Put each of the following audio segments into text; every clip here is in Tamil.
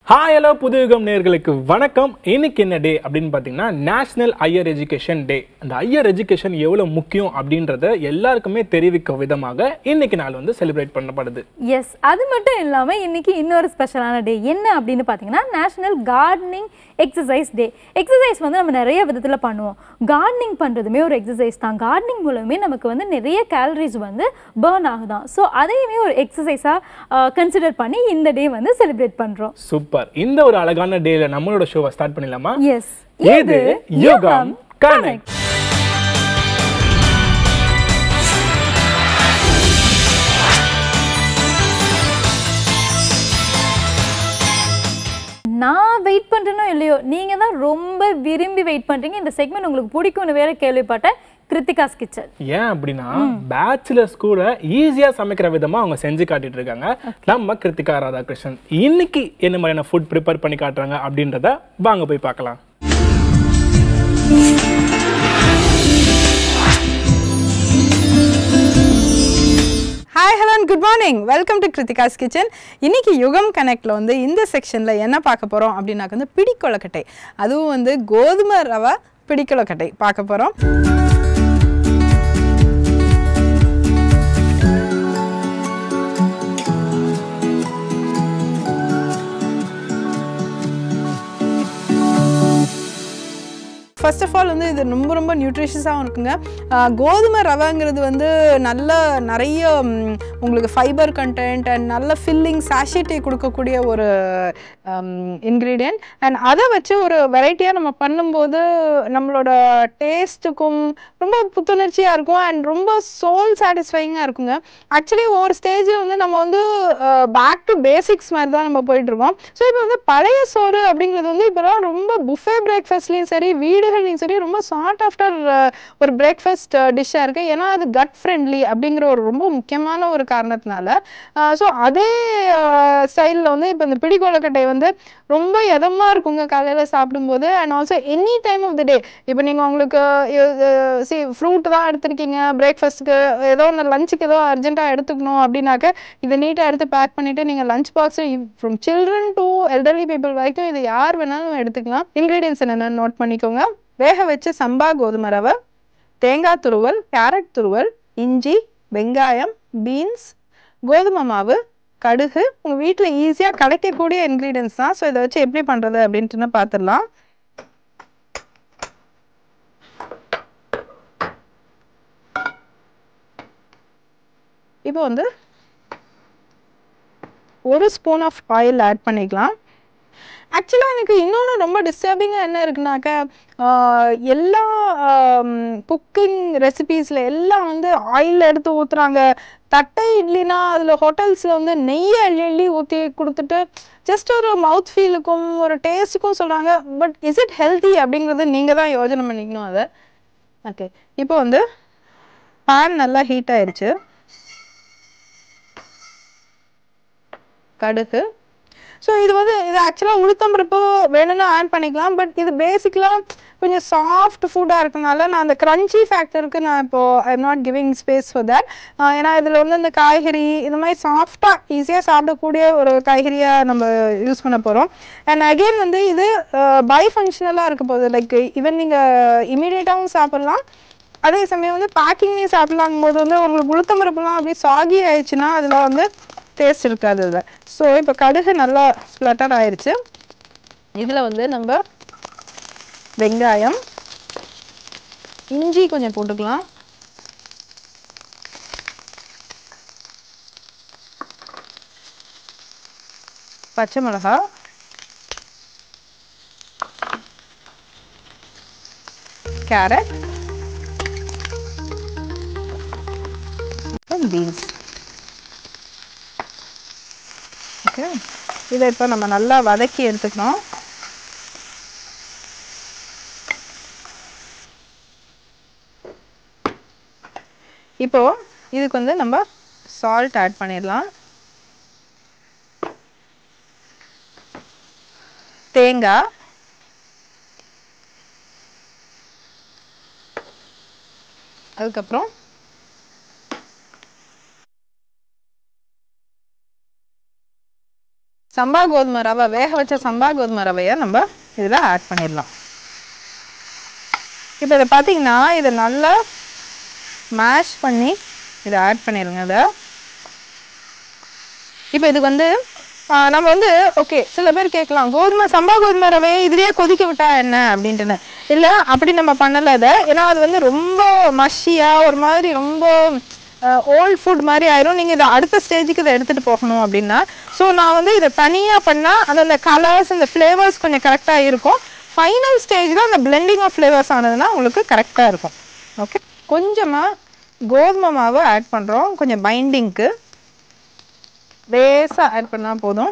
ஹாய் ஹலோ புதுயுகம் நேர்களுக்கு வணக்கம் இன்னைக்கு என்ன டே அப்படின்னு பார்த்தீங்கன்னா நேஷனல் ஹையர் எஜுகேஷன் டே அந்த ஹையர் எஜுகேஷன் எவ்வளோ முக்கியம் அப்படின்றத எல்லாருக்குமே தெரிவிக்க விதமாக இன்னைக்கு நாள் வந்து செலிப்ரேட் பண்ணப்படுது எஸ் அது மட்டும் இல்லாமல் இன்னைக்கு இன்னொரு ஸ்பெஷலான டே என்ன அப்படின்னு பார்த்தீங்கன்னா national gardening exercise day exercise வந்து நம்ம நிறைய விதத்தில் பண்ணுவோம் கார்டனிங் பண்ணுறதுமே ஒரு எக்ஸசைஸ் தான் கார்டனிங் மூலமே நமக்கு வந்து நிறைய கேலரிஸ் வந்து பேர்ன் ஆகுதான் ஸோ அதையுமே ஒரு எக்ஸசைஸாக கன்சிடர் பண்ணி இந்த டே வந்து செலிப்ரேட் பண்ணுறோம் சூப்பர் இந்த ஒரு அழகான டேல நம்மளோட ஷோவை ஸ்டார்ட் பண்ணிடலாமா எஸ் இது யுகம் கனெக்ட் நான் வெயிட் பண்ணுறேனோ இல்லையோ நீங்கள் தான் ரொம்ப விரும்பி வெயிட் பண்ணுறீங்க இந்த செக்மெண்ட் உங்களுக்கு பிடிக்கும்னு வேற கேள்விப்பட்டேன் கிருத்திகாஸ் கிச்சன் ஏன் அப்படின்னா பேச்சுலர்ஸ் கூட ஈஸியா சமைக்கிற விதமா அவங்க செஞ்சு காட்டிட்டு இருக்காங்க நம்ம கிருத்திகா ராதாகிருஷ்ணன் இன்னைக்கு என்ன மாதிரியான ஃபுட் ப்ரிப்பேர் பண்ணி காட்டுறாங்க அப்படின்றத வாங்க போய் பார்க்கலாம் hi hello good morning welcome to Kiruthika's kitchen இன்னைக்கு யுகம் கனெக்டில் வந்து இந்த செக்ஷனில் என்ன பார்க்க போகிறோம் அப்படின்னாக்க வந்து பிடிக்கொலக்கட்டை அதுவும் வந்து கோதுமை ரவை பிடிக்கொலக்கட்டை பார்க்க போகிறோம் ஃபர்ஸ்ட் ஆஃப் ஆல் வந்து இது ரொம்ப ரொம்ப நியூட்ரிஷியஸாகவும் இருக்குங்க ஆஹ் கோதுமை ரவைங்கிறது வந்து நல்ல நிறைய ம், உங்களுக்கு ஃபைபர் கண்டென்ட் அண்ட் நல்ல ஃபில்லிங் சாஷிட்டி கொடுக்கக்கூடிய ஒரு இன்க்ரீடியன்ட் அண்ட் அதை வச்சு ஒரு வெரைட்டியாக நம்ம பண்ணும்போது நம்மளோட டேஸ்ட்டுக்கும் ரொம்ப புத்துணர்ச்சியாக இருக்கும் அண்ட் ரொம்ப சோல் சாட்டிஸ்ஃபைங்காக இருக்குங்க ஆக்சுவலி ஒவ்வொரு ஸ்டேஜில் வந்து நம்ம வந்து பேக் டு பேசிக்ஸ் மாதிரி தான் நம்ம போயிட்டு இருக்கோம் ஸோ இப்போ வந்து பழைய சோறு அப்படிங்கிறது வந்து இப்போலாம் ரொம்ப புஃபே பிரேக்ஃபாஸ்ட்லேயும் சரி வீடுகள்லையும் சரி ரொம்ப சார்ட் ஆஃப்டர் ஒரு பிரேக்ஃபாஸ்ட் டிஷ்ஷாக இருக்குது ஏன்னா அது கட் ஃப்ரெண்ட்லி அப்படிங்கிற ஒரு ரொம்ப முக்கியமான ஒரு காரணத்தினால ஸோ அதே ஸ்டைலில் வந்து இப்போ இந்த பிடிக்கொலக்கட்டை வந்து ரொம்ப எதமாக இருக்குங்க காலையில் சாப்பிடும்போது and also any time of the day இப்போ நீங்கள் உங்களுக்கு சி ஃப்ரூட் தான் எடுத்திருக்கீங்க பிரேக்ஃபாஸ்ட்டுக்கு ஏதோ ஒன்று லஞ்சுக்கு ஏதோ அர்ஜென்ட்டாக எடுத்துக்கணும் அப்படின்னாக்க இதை நீட்டாக எடுத்து பேக் பண்ணிவிட்டு நீங்கள் lunch box from children to elderly people வரைக்கும் இது யார் வேணாலும் எடுத்துக்கலாம் இன்க்ரீடியன்ஸ் என்னென்னு நோட் பண்ணிக்கோங்க வேக வச்ச சம்பா கோதுமை ரவை தேங்காய் துருவல் கேரட் துருவல் இஞ்சி வெங்காயம் பீன்ஸ் கோதுமை மாவு கடுகு உங்கள் வீட்டில் ஈஸியாக கிடைக்கக்கூடிய இன்க்ரீடியன்ஸ் தான் ஸோ இதை வச்சு எப்படி பண்ணுறது அப்படின்ட்டு பார்த்துடலாம் இப்போ வந்து ஒரு ஸ்பூன் ஆஃப் ஆயில் ஆட் பண்ணிக்கலாம் ஆக்சுவலாக எனக்கு இன்னொன்று ரொம்ப டிஸ்டர்பிங்காக என்ன இருக்குனாக்க ஆஹ் எல்லா குக்கிங் ரெசிபீஸில் எல்லாம் வந்து ஆயில் எடுத்து ஊற்றுறாங்க தட்டை இட்லினா அதில் ஹோட்டல்ஸில் வந்து நெய்யை அள்ளி அள்ளி ஊற்றி கொடுத்துட்டு ஜஸ்ட் ஒரு மவுத் ஃபீலுக்கும் ஒரு டேஸ்ட்டுக்கும் சொல்கிறாங்க பட் இஸ் இட் ஹெல்தி அப்படிங்கிறது நீங்கள் தான் யோசனை பண்ணிக்கணும் அதை ஓகே இப்போ வந்து பேன் நல்லா ஹீட் ஆயிடுச்சு கடுகு ஸோ இது வந்து இது ஆக்சுவலாக உளுத்தம்பருப்பு வேணும்னா ஆட் பண்ணிக்கலாம் பட் இது பேசிக்கலாக கொஞ்சம் சாஃப்ட் ஃபுட்டாக இருக்கனால நான் அந்த க்ரன்ச்சி ஃபேக்டருக்கு நான் இப்போது I am not giving space for that ஏன்னா இதில் வந்து இந்த காய்கறி இந்த மாதிரி சாஃப்டாக ஈஸியாக சாப்பிடக்கூடிய ஒரு காய்கறியாக நம்ம யூஸ் பண்ண போகிறோம் அண்ட் அகெயின் வந்து இது பை ஃபங்க்ஷனலாக இருக்க போகுது லைக் ஈவன் நீங்கள் இமீடியட்டாகவும் சாப்பிட்லாம் அதே சமயம் வந்து பேக்கிங்லேயும் சாப்பிட்லாங்கும் போது வந்து உங்களுக்கு உளுத்தம்பருப்புலாம் அப்படியே சாகி ஆயிடுச்சுன்னா அதில் வந்து டேஸ்ட் இருக்காது அதில் ஸோ இப்போ கடுகு நல்லா ஸ்ப்ளட்டர் ஆயிடுச்சு இதில் வந்து நம்ம வெங்காயம் இஞ்சி கொஞ்சம் போட்டுக்கலாம் பச்சை மிளகா கேரட் பீன்ஸ் ஓகே இதை இப்போ நம்ம நல்லா வதக்கி எடுத்துக்கணும் இப்போ இதுக்கு வந்து நம்ம சால்ட் ஆட் பண்ணிடலாம் தேங்காய் அதுக்கப்புறம் சம்பா கோதுமை ரவை வேக வச்ச சம்பா கோதுமை ரவையை நம்ம இதில் ஆட் பண்ணிடலாம் இப்போ இதை பார்த்தீங்கன்னா இதை நல்லா மேஷ் பண்ணி இதை ஆட் பண்ணிடுங்க இதை இப்போ இதுக்கு வந்து ஆ, நம்ம வந்து ஓகே சில பேர் கேட்கலாம் கோதுமை சம்பா கோதுமை ரவையை இதுலயே கொதிக்க விட்டா என்ன அப்படின்ட்டுன்னு இல்லை அப்படி நம்ம பண்ணலை இதை ஏன்னா அது வந்து ரொம்ப மஷியாக ஒரு மாதிரி ரொம்ப ஓல்ட் ஃபுட் மாதிரி ஆயிரும் நீங்கள் இதை அடுத்த ஸ்டேஜுக்கு இதை எடுத்துகிட்டு போகணும் அப்படின்னா ஸோ நான் வந்து இதை தனியாக பண்ணால் அது அந்த கலர்ஸ் அந்த ஃப்ளேவர்ஸ் கொஞ்சம் கரெக்டாக இருக்கும் ஃபைனல் ஸ்டேஜில் அந்த பிளெண்டிங் ஆஃப் ஃப்ளேவர்ஸ் ஆனதுன்னா உங்களுக்கு கரெக்டாக இருக்கும் ஓகே கொஞ்சமாக கோதுமை மாவு ஆட் பண்ணுறோம் கொஞ்சம் பைண்டிங்க்கு லேசாக ஆட் பண்ணால் போதும்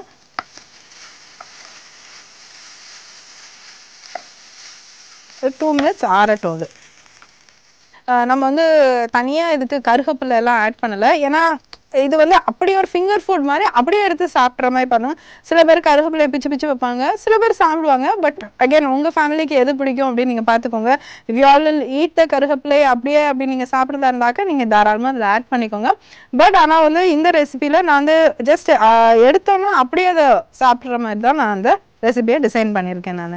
டூ மினிட்ஸ் ஆறட்டும் அது ஆஹ் நம்ம வந்து தனியாக இதுக்கு கருகப்பில்லை எல்லாம் ஆட் பண்ணலை ஏன்னா இது வந்து அப்படியே ஒரு ஃபிங்கர் ஃபுட் மாதிரி அப்படியே எடுத்து சாப்பிட்ற மாதிரி பண்ணும் சில பேர் கருகப்பிலையை பிச்சு பிச்சு வைப்பாங்க சில பேர் சாப்பிடுவாங்க பட் அகைன் உங்கள் ஃபேமிலிக்கு எது பிடிக்கும் அப்படின்னு நீங்கள் பார்த்துக்கோங்க if you all eat the கருகப்பிலை அப்படியே அப்படி நீங்கள் சாப்பிட்றதா இருந்தாக்க நீங்கள் தாராளமாக அதில் ஆட் பண்ணிக்கோங்க பட் ஆனால் வந்து இந்த ரெசிபியில் நான் வந்து ஜஸ்ட் எடுத்தோன்னே அப்படியே அதை சாப்பிட்ற மாதிரி தான் நான் அந்த ரெசிபியை டிசைன் பண்ணியிருக்கேன் நான்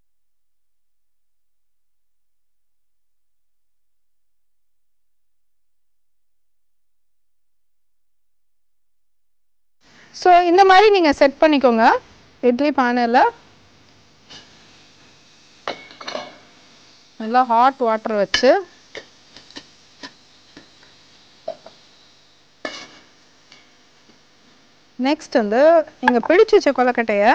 ஸோ இந்த மாதிரி நீங்கள் செட் பண்ணிக்கோங்க இட்லி பானையில் நல்லா ஹாட் வாட்டர் வச்சு நெக்ஸ்ட் வந்து நீங்கள் பிடிச்சு வச்ச கொலக்கட்டையை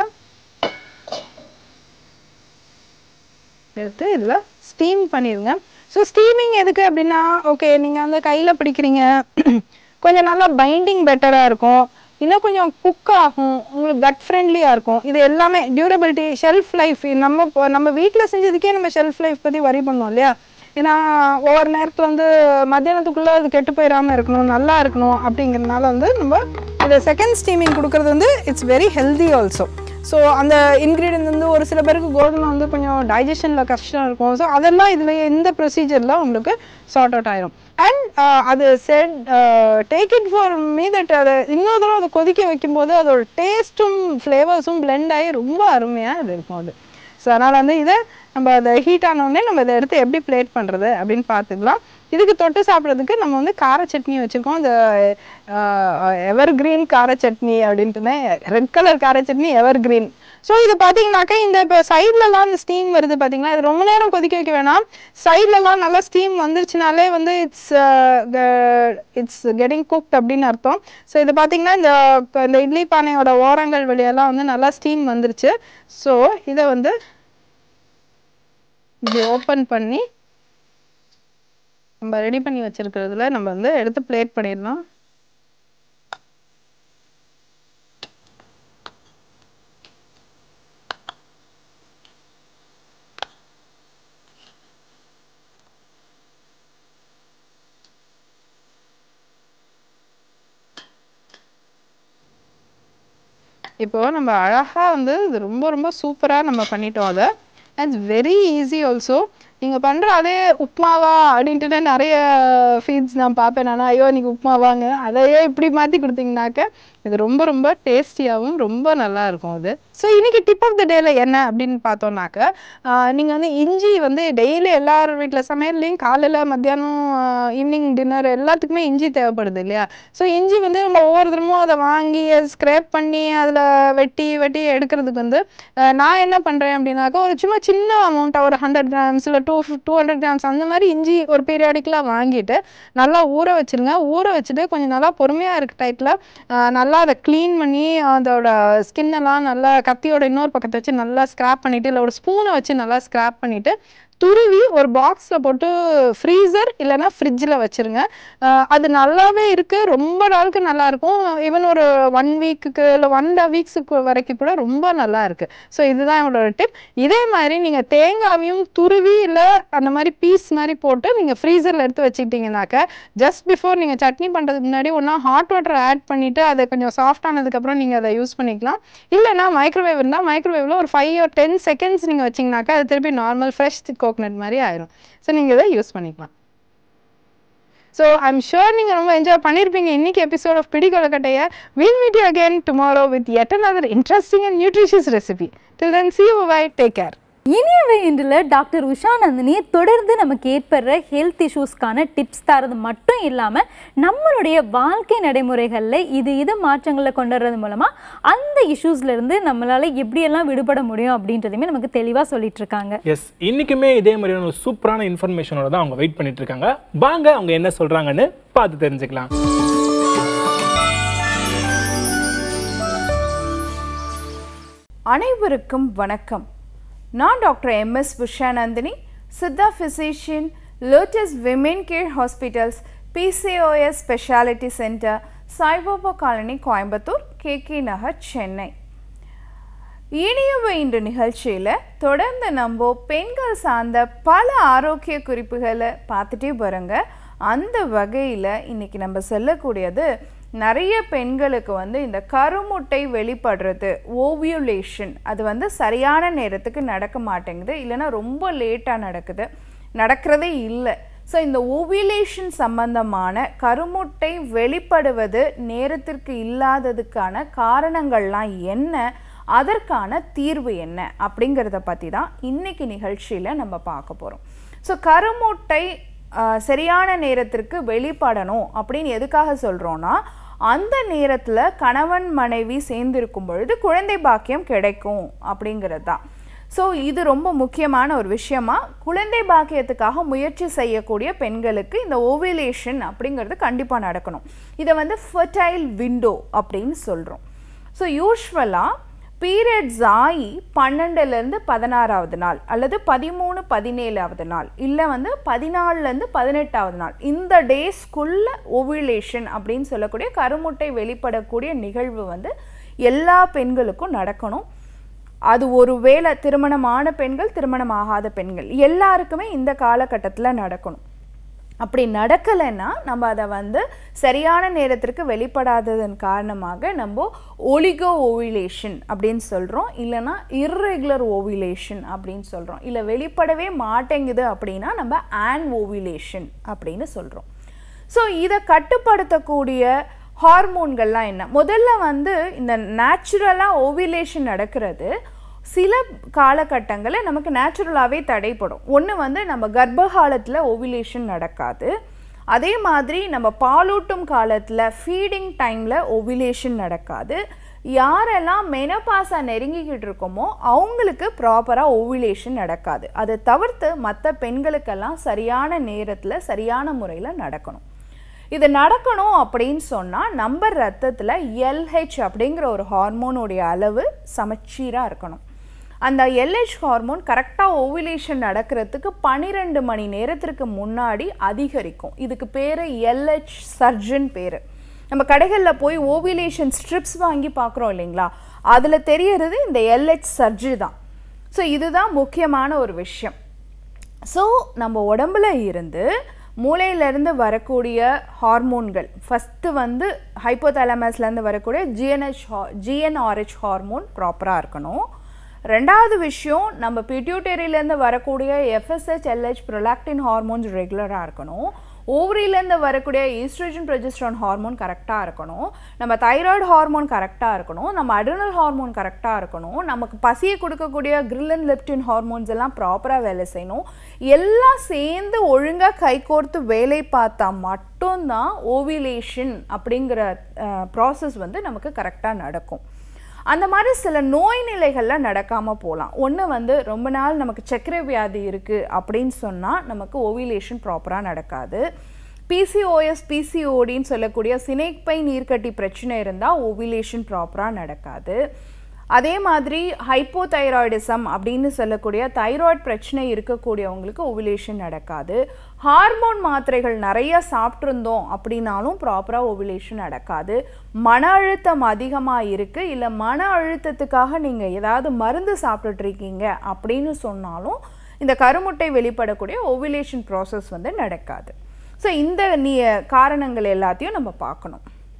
எடுத்து இதில் ஸ்டீம் பண்ணிடுங்க ஸோ ஸ்டீமிங் எதுக்கு அப்படின்னா ஓகே நீங்கள் அந்த கையில் பிடிக்கிறீங்க கொஞ்சம் நல்லா பைண்டிங் பெட்டராக இருக்கும் இன்னும் கொஞ்சம் குக் ஆகும் உங்களுக்கு கட் ஃப்ரெண்ட்லியாக இருக்கும் இது எல்லாமே டியூரபிலிட்டி ஷெல்ஃப் லைஃப் நம்ம இப்போ நம்ம வீட்டில் செஞ்சதுக்கே நம்ம ஷெல்ஃப் லைஃப் பற்றி வரி பண்ணோம் இல்லையா ஏன்னா ஒவ்வொரு நேரத்தில் வந்து மத்தியானத்துக்குள்ளே அது கெட்டு போயிடாமல் இருக்கணும் நல்லா இருக்கணும் அப்படிங்கிறதுனால வந்து நம்ம இந்த செகண்ட் ஸ்டீமிங் கொடுக்கறது வந்து it's very healthy also so அந்த இன்க்ரீடியன்ட் வந்து ஒரு சில பேருக்கு கோதுமை வந்து கொஞ்சம் டைஜஷனில் கஷ்டம் இருக்கும் ஸோ அதெல்லாம் இதில் இந்த ப்ரொசீஜரில் உங்களுக்கு சார்ட் அவுட் ஆயிரும் அண்ட் அது set take it for me that அதை இன்னொரு தடவை அதை கொதிக்க வைக்கும்போது அதோட டேஸ்ட்டும் ஃப்ளேவர்ஸும் blend ஆகி ரொம்ப அருமையாக இது இருக்கும் அது ஸோ அதனால் வந்து இதை நம்ம அதை ஹீட் ஆனோடனே நம்ம இதை எடுத்து எப்படி பிளேட் பண்ணுறது அப்படின்னு பார்த்துக்கலாம் இதுக்கு தொட்டு சாப்பிட்றதுக்கு நம்ம வந்து கார சட்னி வச்சுருக்கோம் இந்த எவர் கிரீன் கார சட்னி அப்படின்ட்டுனே ரெட் கலர் கார சட்னி எவர் கிரீன் ஸோ இது பார்த்தீங்கன்னாக்கா இந்த இப்போ சைட்லலாம் இந்த ஸ்டீம் வருது பார்த்தீங்களா இது ரொம்ப நேரம் கொதிக்க வைக்க வேணாம் சைட்லலாம் நல்லா ஸ்டீம் வந்துருச்சுனாலே வந்து இட்ஸ் இட்ஸ் கெட்டிங் குக்ட் அப்படின்னு அர்த்தம் ஸோ இது பார்த்தீங்கன்னா இந்த இந்த இட்லி பானையோட ஓரங்கள் வழியெல்லாம் வந்து நல்லா ஸ்டீம் வந்துருச்சு ஸோ இதை வந்து இப்படி ஓப்பன் பண்ணி நம்ம ரெடி பண்ணி வச்சிருக்கிறதுல நம்ம வந்து எடுத்து பிளேட் பண்ணிடலாம் இப்போ நம்ம அழகா வந்து இது ரொம்ப ரொம்ப சூப்பரா நம்ம பண்ணிட்டோம் அதை இட்ஸ் வெரி ஈஸி ஆல்சோ நீங்கள் பண்ணுற அதே உப்மாவா அப்படின்ட்டு நிறைய ஃபீட்ஸ் நான் பார்ப்பேன் நான் ஐயோ இன்னைக்கு உப்மாவாங்க அதையே இப்படி மாற்றி கொடுத்தீங்கனாக்க இது ரொம்ப ரொம்ப டேஸ்டியாகவும் ரொம்ப நல்லா இருக்கும் அது ஸோ இன்னைக்கு டிப் ஆஃப் த டேல என்ன அப்படின்னு பார்த்தோம்னாக்க நீங்கள் வந்து இஞ்சி வந்து டெய்லி எல்லார் வீட்டில் சமையல்லையும் காலையில் மத்தியானம் ஈவினிங் டின்னர் எல்லாத்துக்குமே இஞ்சி தேவைப்படுது இல்லையா ஸோ இஞ்சி வந்து நம்ம ஒவ்வொரு தினமும் அதை வாங்கி அதை ஸ்க்ரேப் பண்ணி அதில் வெட்டி வெட்டி எடுக்கிறதுக்கு வந்து அஹ், நான் என்ன பண்ணுறேன் அப்படின்னாக்கா ஒரு சும்மா சின்ன அமௌண்ட்டாக ஒரு ஹண்ட்ரட் கிராம்ஸ் இல்லை டூ டூ ஹண்ட்ரட் கிராம்ஸ் அந்த மாதிரி இஞ்சி ஒரு பீரியாடிக்கலாக வாங்கிட்டு நல்லா ஊற வச்சிருங்க ஊற வச்சுட்டு கொஞ்சம் நல்லா பொறுமையாக இருக்க டைட்டில் நல்லா அதை க்ளீன் பண்ணி அதோட ஸ்கின் எல்லாம் நல்லா கத்தியோட இன்னொரு பக்கத்தை வச்சு நல்லா ஸ்க்ராப் பண்ணிட்டு இல்லை ஒரு ஸ்பூனை வச்சு நல்லா ஸ்க்ராப் பண்ணிட்டு துருவி ஒரு பாக்ஸில் போட்டு ஃப்ரீசர் இல்லைன்னா ஃப்ரிட்ஜில் வச்சுருங்க ஆஹ் அது நல்லாவே இருக்குது ரொம்ப நாளுக்கு நல்லா இருக்கும் ஈவன் ஒரு ஒன் வீக்குக்கு இல்லை ஒன் வீக்ஸுக்கு வரைக்கும் கூட ரொம்ப நல்லா இருக்குது ஸோ இதுதான் என்னோட டிப் இதே மாதிரி நீங்கள் தேங்காவையும் துருவி இல்லை அந்த மாதிரி பீஸ் மாதிரி போட்டு நீங்கள் ஃப்ரீசரில் எடுத்து வச்சுக்கிட்டீங்கன்னாக்க ஜஸ்ட் பிஃபோர் நீங்கள் சட்னி பண்ணுறதுக்கு முன்னாடி ஒன்றா ஹாட் வாட்டர் ஆட் பண்ணிவிட்டு அதை கொஞ்சம் சாஃப்ட் ஆனதுக்கப்புறம் நீங்கள் அதை யூஸ் பண்ணிக்கலாம் இல்லைன்னா மைக்ரோவேவ் இருந்தால் மைக்ரோவேவில் ஒரு ஃபைவ் ஒரு டென் செகண்ட்ஸ் நீங்கள் வச்சிங்கனாக்கா அது திருப்பி நார்மல் ஃப்ரெஷ் கோகனட் மாதிரி ஆயிரும் ஸோ நீங்கள் இதை யூஸ் பண்ணிக்கலாம் ஸோ ஐம் ஷுர் நீங்கள் ரொம்ப என்ஜாய் பண்ணியிருப்பீங்க இன்னைக்கு எபிசோட் ஆஃப் பிடி கொலக்கட்டைய will meet you again tomorrow with yet another interesting and nutritious recipe till then see you bye take care இனியவை இன்றில் டாக்டர் உஷா நந்தினி தொடர்ந்து நமக்கு ஏற்படுற ஹெல்த் இஷ்யூஸ்க்கான டிப்ஸ் தரது மட்டும் இல்லாமல் நம்மளுடைய வாழ்க்கை நடைமுறைகளில் இது இது மாற்றங்களை கொண்டு வர்றது மூலமாக அந்த இஷ்யூஸ்லேருந்து நம்மளால் எப்படியெல்லாம் விடுபட முடியும் அப்படின்றதையுமே நமக்கு தெளிவாக சொல்லிட்டு இருக்காங்க எஸ் இன்னைக்குமே இதே மாதிரியான ஒரு சூப்பரான இன்ஃபர்மேஷனோட தான் அவங்க வெயிட் பண்ணிட்டு இருக்காங்க வாங்க அவங்க என்ன சொல்றாங்கன்னு பார்த்து தெரிஞ்சுக்கலாம் அனைவருக்கும் வணக்கம் நான் doctor M S Pushanandhini Siddha physician lotus women care hospitals P C O S speciality centre Saibaba colony Coimbatore K K Nagar Chennai இனியவை இன்று நிகழ்ச்சியில் தொடர்ந்து நம்ம பெண்கள் சார்ந்த பல ஆரோக்கிய குறிப்புகளை பார்த்துட்டே வரோங்க அந்த வகையில் இன்னைக்கு நம்ம சொல்லக்கூடியது நிறைய பெண்களுக்கு வந்து இந்த கருமுட்டை வெளிப்படுறது ஓவியுலேஷன் அது வந்து சரியான நேரத்துக்கு நடக்க மாட்டேங்குது இல்லைன்னா ரொம்ப லேட்டாக நடக்குது நடக்கிறதே இல்லை ஸோ இந்த ஓவியுலேஷன் சம்பந்தமான கருமுட்டை வெளிப்படுவது நேரத்திற்கு இல்லாததுக்கான காரணங்கள்லாம் என்ன அதற்கான தீர்வு என்ன அப்படிங்கிறத பற்றி தான் இன்னைக்கு நிகழ்ச்சியில் நம்ம பார்க்க போகிறோம் ஸோ கருமுட்டை ஆஹ், சரியான நேரத்திற்கு வெளிப்படணும் அப்படின்னு எதுக்காக சொல்கிறோன்னா அந்த நேரத்தில் கணவன் மனைவி சேர்ந்திருக்கும் பொழுது குழந்தை பாக்கியம் கிடைக்கும் அப்படிங்கிறது தான் ஸோ இது ரொம்ப முக்கியமான ஒரு விஷயமா குழந்தை பாக்கியத்துக்காக முயற்சி செய்யக்கூடிய பெண்களுக்கு இந்த ஓவிலேஷன் அப்படிங்கிறது கண்டிப்பாக நடக்கணும் இதை வந்து ஃபர்டைல் விண்டோ அப்படின்னு சொல்கிறோம் ஸோ யூஸ்வலாக பீரியட்ஸ் ஆகி பன்னெண்டுலேருந்து பதினாறாவது நாள் அல்லது பதிமூணு பதினேழாவது நாள் இல்லை வந்து பதினாலுலேருந்து பதினெட்டாவது நாள் இந்த டேஸ்க்குள்ள ஓவிலேஷன் அப்படின்னு சொல்லக்கூடிய கருமுட்டை வெளிப்படக்கூடிய நிகழ்வு வந்து எல்லா பெண்களுக்கும் நடக்கணும் அது ஒரு வேளை திருமணமான பெண்கள் திருமணம் ஆகாத பெண்கள் எல்லாருக்குமே இந்த காலகட்டத்தில் நடக்கணும் அப்படி நடக்கலைன்னா நம்ம அதை வந்து சரியான நேரத்திற்கு வெளிப்படாததன் காரணமாக நம்ம ஒலிகோ ஓவிலேஷன் அப்படின்னு சொல்கிறோம் இல்லைன்னா இர்ரெகுலர் ஓவிலேஷன் அப்படின்னு சொல்கிறோம் இல்லை வெளிப்படவே மாட்டேங்குது அப்படின்னா நம்ம ஆன் ஓவிலேஷன் அப்படின்னு சொல்கிறோம் ஸோ இதை கட்டுப்படுத்தக்கூடிய ஹார்மோன்கள்லாம் என்ன முதல்ல வந்து இந்த நேச்சுரலாக ஓவிலேஷன் நடக்கிறது சில காலகட்டங்களில் நமக்கு நேச்சுரலாகவே தடைப்படும் ஒன்று வந்து நம்ம கர்ப்ப காலத்தில் ஓவிலேஷன் நடக்காது அதே மாதிரி நம்ம பாலூட்டும் காலத்தில் ஃபீடிங் டைமில் ஓவிலேஷன் நடக்காது யாரெல்லாம் மெனபாஸா நெருங்கிக்கிட்டு இருக்கோமோ அவங்களுக்கு ப்ராப்பராக ஓவிலேஷன் நடக்காது அதை தவிர்த்து மற்ற பெண்களுக்கெல்லாம் சரியான நேரத்தில் சரியான முறையில் நடக்கணும் இது நடக்கணும் அப்படின்னு சொன்னால் நம்ம ரத்தத்தில் எல்ஹெச் அப்படிங்கிற ஒரு ஹார்மோனுடைய அளவு சமச்சீராக இருக்கணும் அந்த எல்ஹெச் ஹார்மோன் கரெக்டாக ஓவிலேஷன் நடக்கிறதுக்கு பன்னிரெண்டு மணி நேரத்திற்கு முன்னாடி அதிகரிக்கும் இதுக்கு பேர் எல்ஹெச் சர்ஜன் பேர் நம்ம கடைகளில் போய் ஓவிலேஷன் ஸ்ட்ரிப்ஸ் வாங்கி பார்க்குறோம் இல்லைங்களா அதில் தெரியறது இந்த எல்ஹெச் சர்ஜி தான் ஸோ இதுதான் முக்கியமான ஒரு விஷயம் ஸோ நம்ம உடம்புல இருந்து மூளையிலேருந்து வரக்கூடிய ஹார்மோன்கள் ஃபஸ்ட்டு வந்து ஹைப்போதலமஸ்லேருந்து வரக்கூடிய ஜிஎன்ஹெச் ஹா ஜிஎன்ஆர்ஹெச் ஹார்மோன் ப்ராப்பராக இருக்கணும் ரெண்டாவது விஷயம் நம்ம பிட்யூட்டரியிலேருந்து வரக்கூடிய எஃப்எஸ்ஹெச் எல்ஹெச் ப்ரொலாக்டின் ஹார்மோன்ஸ் ரெகுலராக இருக்கணும் ஓவரியிலேருந்து வரக்கூடிய ஈஸ்ட்ரோஜன் ப்ரொஜெஸ்ட்ரான் ஹார்மோன் கரெக்டாக இருக்கணும் நம்ம தைராய்டு ஹார்மோன் கரெக்டாக இருக்கணும் நம்ம அட்ரினல் ஹார்மோன் கரெக்டாக இருக்கணும் நமக்கு பசியை கொடுக்கக்கூடிய கிரில்லன் லெப்டின் ஹார்மோன்ஸ் எல்லாம் ப்ராப்பராக வேலை செய்யணும் எல்லாம் சேர்ந்து ஒழுங்காக கைகோர்த்து வேலை பார்த்தா மட்டும்தான் ஓவிலேஷன் அப்படிங்கிற ப்ராசஸ் வந்து நமக்கு கரெக்டாக நடக்கும் அந்த மாதிரி சில நோய் நிலைகள்லாம் நடக்காமல் போகலாம் ஒன்று வந்து ரொம்ப நாள் நமக்கு சர்க்கரை வியாதி இருக்குது அப்படின்னு சொன்னால் நமக்கு ஓவிலேஷன் ப்ராப்பராக நடக்காது பிசிஓஎஸ் பிசிஓடின்னு சொல்லக்கூடிய சினைப்பை நீர்க்கட்டி பிரச்சனை இருந்தால் ஓவிலேஷன் ப்ராப்பராக நடக்காது அதே மாதிரி ஹைப்போதைராய்டிசம் அப்படின்னு சொல்லக்கூடிய தைராய்டு பிரச்சனை இருக்கக்கூடியவங்களுக்கு ஓவிலேஷன் நடக்காது ஹார்மோன் மாத்திரைகள் நிறைய சாப்பிட்ருந்தோம் அப்படின்னாலும் ப்ராப்பராக ஓவிலேஷன் நடக்காது மன அழுத்தம் அதிகமாக இருக்குது இல்லை மன அழுத்தத்துக்காக நீங்கள் ஏதாவது மருந்து சாப்பிட்டுட்டு இருக்கீங்க அப்படின்னு சொன்னாலும் இந்த கருமுட்டை வெளிப்படக்கூடிய ஓவிலேஷன் ப்ராசஸ் வந்து நடக்காது ஸோ இந்த நீ காரணங்கள் எல்லாத்தையும் நம்ம பார்க்கணும்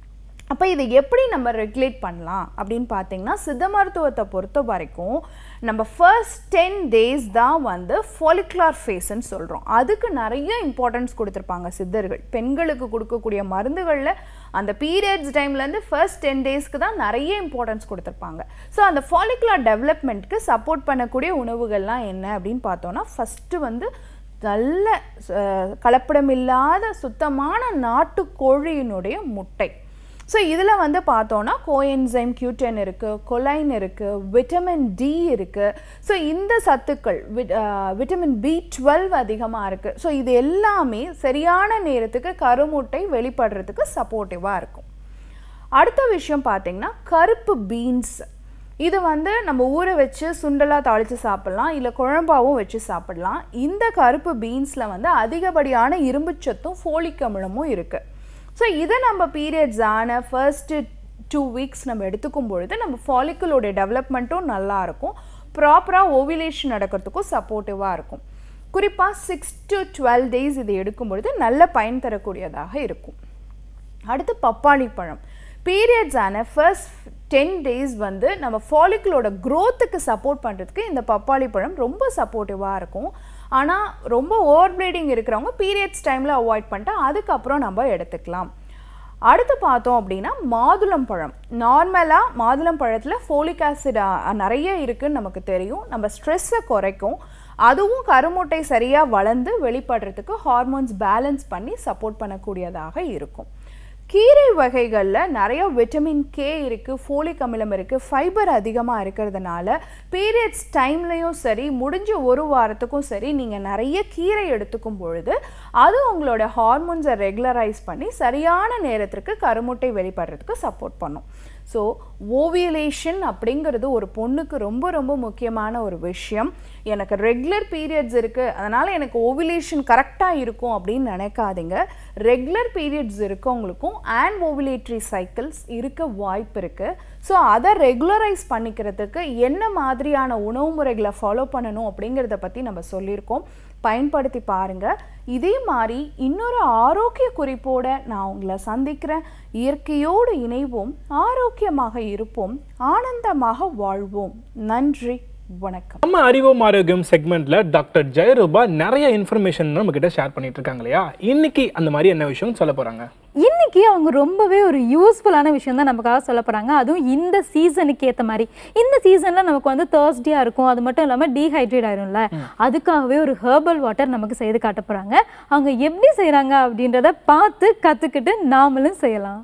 அப்போ இதை எப்படி நம்ம ரெகுலேட் பண்ணலாம் அப்படின்னு பார்த்தீங்கன்னா சித்த மருத்துவத்தை பொறுத்த வரைக்கும் நம்ம ஃபர்ஸ்ட் டென் டேஸ் தான் வந்து ஃபாலிகுலார் ஃபேஸ்ன்னு சொல்கிறோம் அதுக்கு நிறைய இம்பார்ட்டன்ஸ் கொடுத்துருப்பாங்க சித்தர்கள் பெண்களுக்கு கொடுக்கக்கூடிய மருந்துகளில் அந்த பீரியட்ஸ் டைம்லேருந்து ஃபர்ஸ்ட் டென் டேஸ்க்கு தான் நிறைய இம்பார்ட்டன்ஸ் கொடுத்துருப்பாங்க ஸோ அந்த ஃபாலிகுலார் டெவலப்மெண்ட்க்கு சப்போர்ட் பண்ணக்கூடிய உணவுகள்லாம் என்ன அப்படின்னு பார்த்தோன்னா ஃபஸ்ட்டு வந்து நல்ல அஹ், கலப்படமில்லாத சுத்தமான நாட்டு கோழியினுடைய முட்டை ஸோ இதில் வந்து பார்த்தோன்னா கோஎன்சைம் கியூட்டன் இருக்குது கொலைன் இருக்குது விட்டமின் டி இருக்குது ஸோ இந்த சத்துக்கள் விட் விட்டமின் பி டுவெல் அதிகமாக இருக்குது ஸோ இது எல்லாமே சரியான நேரத்துக்கு கருமுட்டை வெளிப்படுறதுக்கு சப்போர்ட்டிவாக இருக்கும் அடுத்த விஷயம் பார்த்தீங்கன்னா கருப்பு பீன்ஸ் இது வந்து நம்ம ஊற வச்சு சுண்டலாக தாளித்து சாப்பிட்லாம் இல்லை குழம்பாவும் வச்சு சாப்பிடலாம் இந்த கருப்பு பீன்ஸில் வந்து அதிகப்படியான இரும்புச்சத்தும் ஃபோலிக் அமிலமும் இருக்குது ஸோ இதை நம்ம பீரியட்ஸ் ஆன ஃபர்ஸ்ட்டு டூ வீக்ஸ் நம்ம எடுத்துக்கும் பொழுது நம்ம ஃபாலிக்கலோட டெவலப்மெண்ட்டும் நல்லா இருக்கும் ப்ராப்பராக ஓவிலேஷன் நடக்கிறதுக்கும் சப்போர்ட்டிவாக இருக்கும் குறிப்பாக சிக்ஸ் டு டுவெல் டேஸ் இது எடுக்கும் பொழுது நல்ல பயன் தரக்கூடியதாக இருக்கும் அடுத்து பப்பாளி பழம் பீரியட்ஸ் ஆன ஃபர்ஸ்ட் டென் டேஸ் வந்து நம்ம ஃபாலிக்குலோட க்ரோத்துக்கு சப்போர்ட் பண்ணுறதுக்கு இந்த பப்பாளி பழம் ரொம்ப சப்போர்ட்டிவாக இருக்கும் ஆனால் ரொம்ப ஓவர் ப்ளீடிங் இருக்கிறவங்க பீரியட்ஸ் டைமில் அவாய்ட் பண்ணிட்டு அதுக்கப்புறம் நம்ம எடுத்துக்கலாம் அடுத்து பார்த்தோம் அப்படின்னா மாதுளம் பழம் நார்மலாக மாதுளம் பழத்தில் ஃபோலிக் ஆசிட் நிறைய இருக்குன்னு நமக்கு தெரியும் நம்ம ஸ்ட்ரெஸ்ஸை குறைக்கும் அதுவும் கருமுட்டை சரியாக வளர்ந்து வெளிப்படுறதுக்கு ஹார்மோன்ஸ் பேலன்ஸ் பண்ணி சப்போர்ட் பண்ணக்கூடியதாக இருக்கும் கீரை வகைகளில் நிறைய விட்டமின் கே இருக்குது ஃபோலிக் அமிலம் இருக்குது ஃபைபர் அதிகமாக இருக்கிறதுனால பீரியட்ஸ் டைம்லேயும் சரி முடிஞ்ச ஒரு வாரத்துக்கும் சரி நீங்கள் நிறைய கீரை எடுத்துக்கும் பொழுது அது உங்களோட ஹார்மோன்ஸை ரெகுலரைஸ் பண்ணி சரியான நேரத்திற்கு கருமுட்டை வெளிப்படுறதுக்கு சப்போர்ட் பண்ணும் ஸோ ஓவியலேஷன் அப்படிங்கிறது ஒரு பொண்ணுக்கு ரொம்ப ரொம்ப முக்கியமான ஒரு விஷயம் எனக்கு ரெகுலர் பீரியட்ஸ் இருக்குது அதனால் எனக்கு ஓவிலேஷன் கரெக்டாக இருக்கும் அப்படின்னு நினைக்காதீங்க ரெகுலர் பீரியட்ஸ் இருக்கவங்களுக்கும் அண்ட் ஓவிலேட்ரி சைக்கிள்ஸ் இருக்க வாய்ப்பு இருக்குது ஸோ அதை ரெகுலரைஸ் பண்ணிக்கிறதுக்கு என்ன மாதிரியான உணவு முறைகளை ஃபாலோ பண்ணணும் அப்படிங்கிறத பற்றி நம்ம சொல்லியிருக்கோம் பயன்படுத்தி பாருங்கள் இதே மாதிரி இன்னொரு ஆரோக்கிய குறிப்போட நான் உங்களை சந்திக்கிறேன் இயற்கையோடு இணைவோம் ஆரோக்கியமாக இருப்போம் ஆனந்தமாக வாழ்வோம் நன்றி வணக்கம் நம்ம அறிவோம் ஆரோக்கியம் செக்மெண்ட்ல டாக்டர் ஜெயரூபா நிறைய இன்ஃபர்மேஷன் நம்ம கிட்ட ஷேர் பண்ணிட்டு இருக்காங்க இல்லையா இன்னைக்கு அந்த மாதிரி என்ன விஷயம் சொல்ல போறாங்க இன்னைக்கு அவங்க ரொம்பவே ஒரு யூஸ்ஃபுல்லான விஷயம் தான் நமக்காக சொல்ல போகிறாங்க அதுவும் இந்த சீசனுக்கு ஏற்ற மாதிரி இந்த சீசனில் நமக்கு வந்து தேர்ஸ்டியாக இருக்கும் அது மட்டும் இல்லாமல் டீஹைட்ரேட் ஆயிரும்ல அதுக்காகவே ஒரு ஹெர்பல் வாட்டர் நமக்கு செய்து காட்ட போகிறாங்க அவங்க எப்படி செய்கிறாங்க அப்படின்றத பார்த்து கற்றுக்கிட்டு நாமளும் செய்யலாம்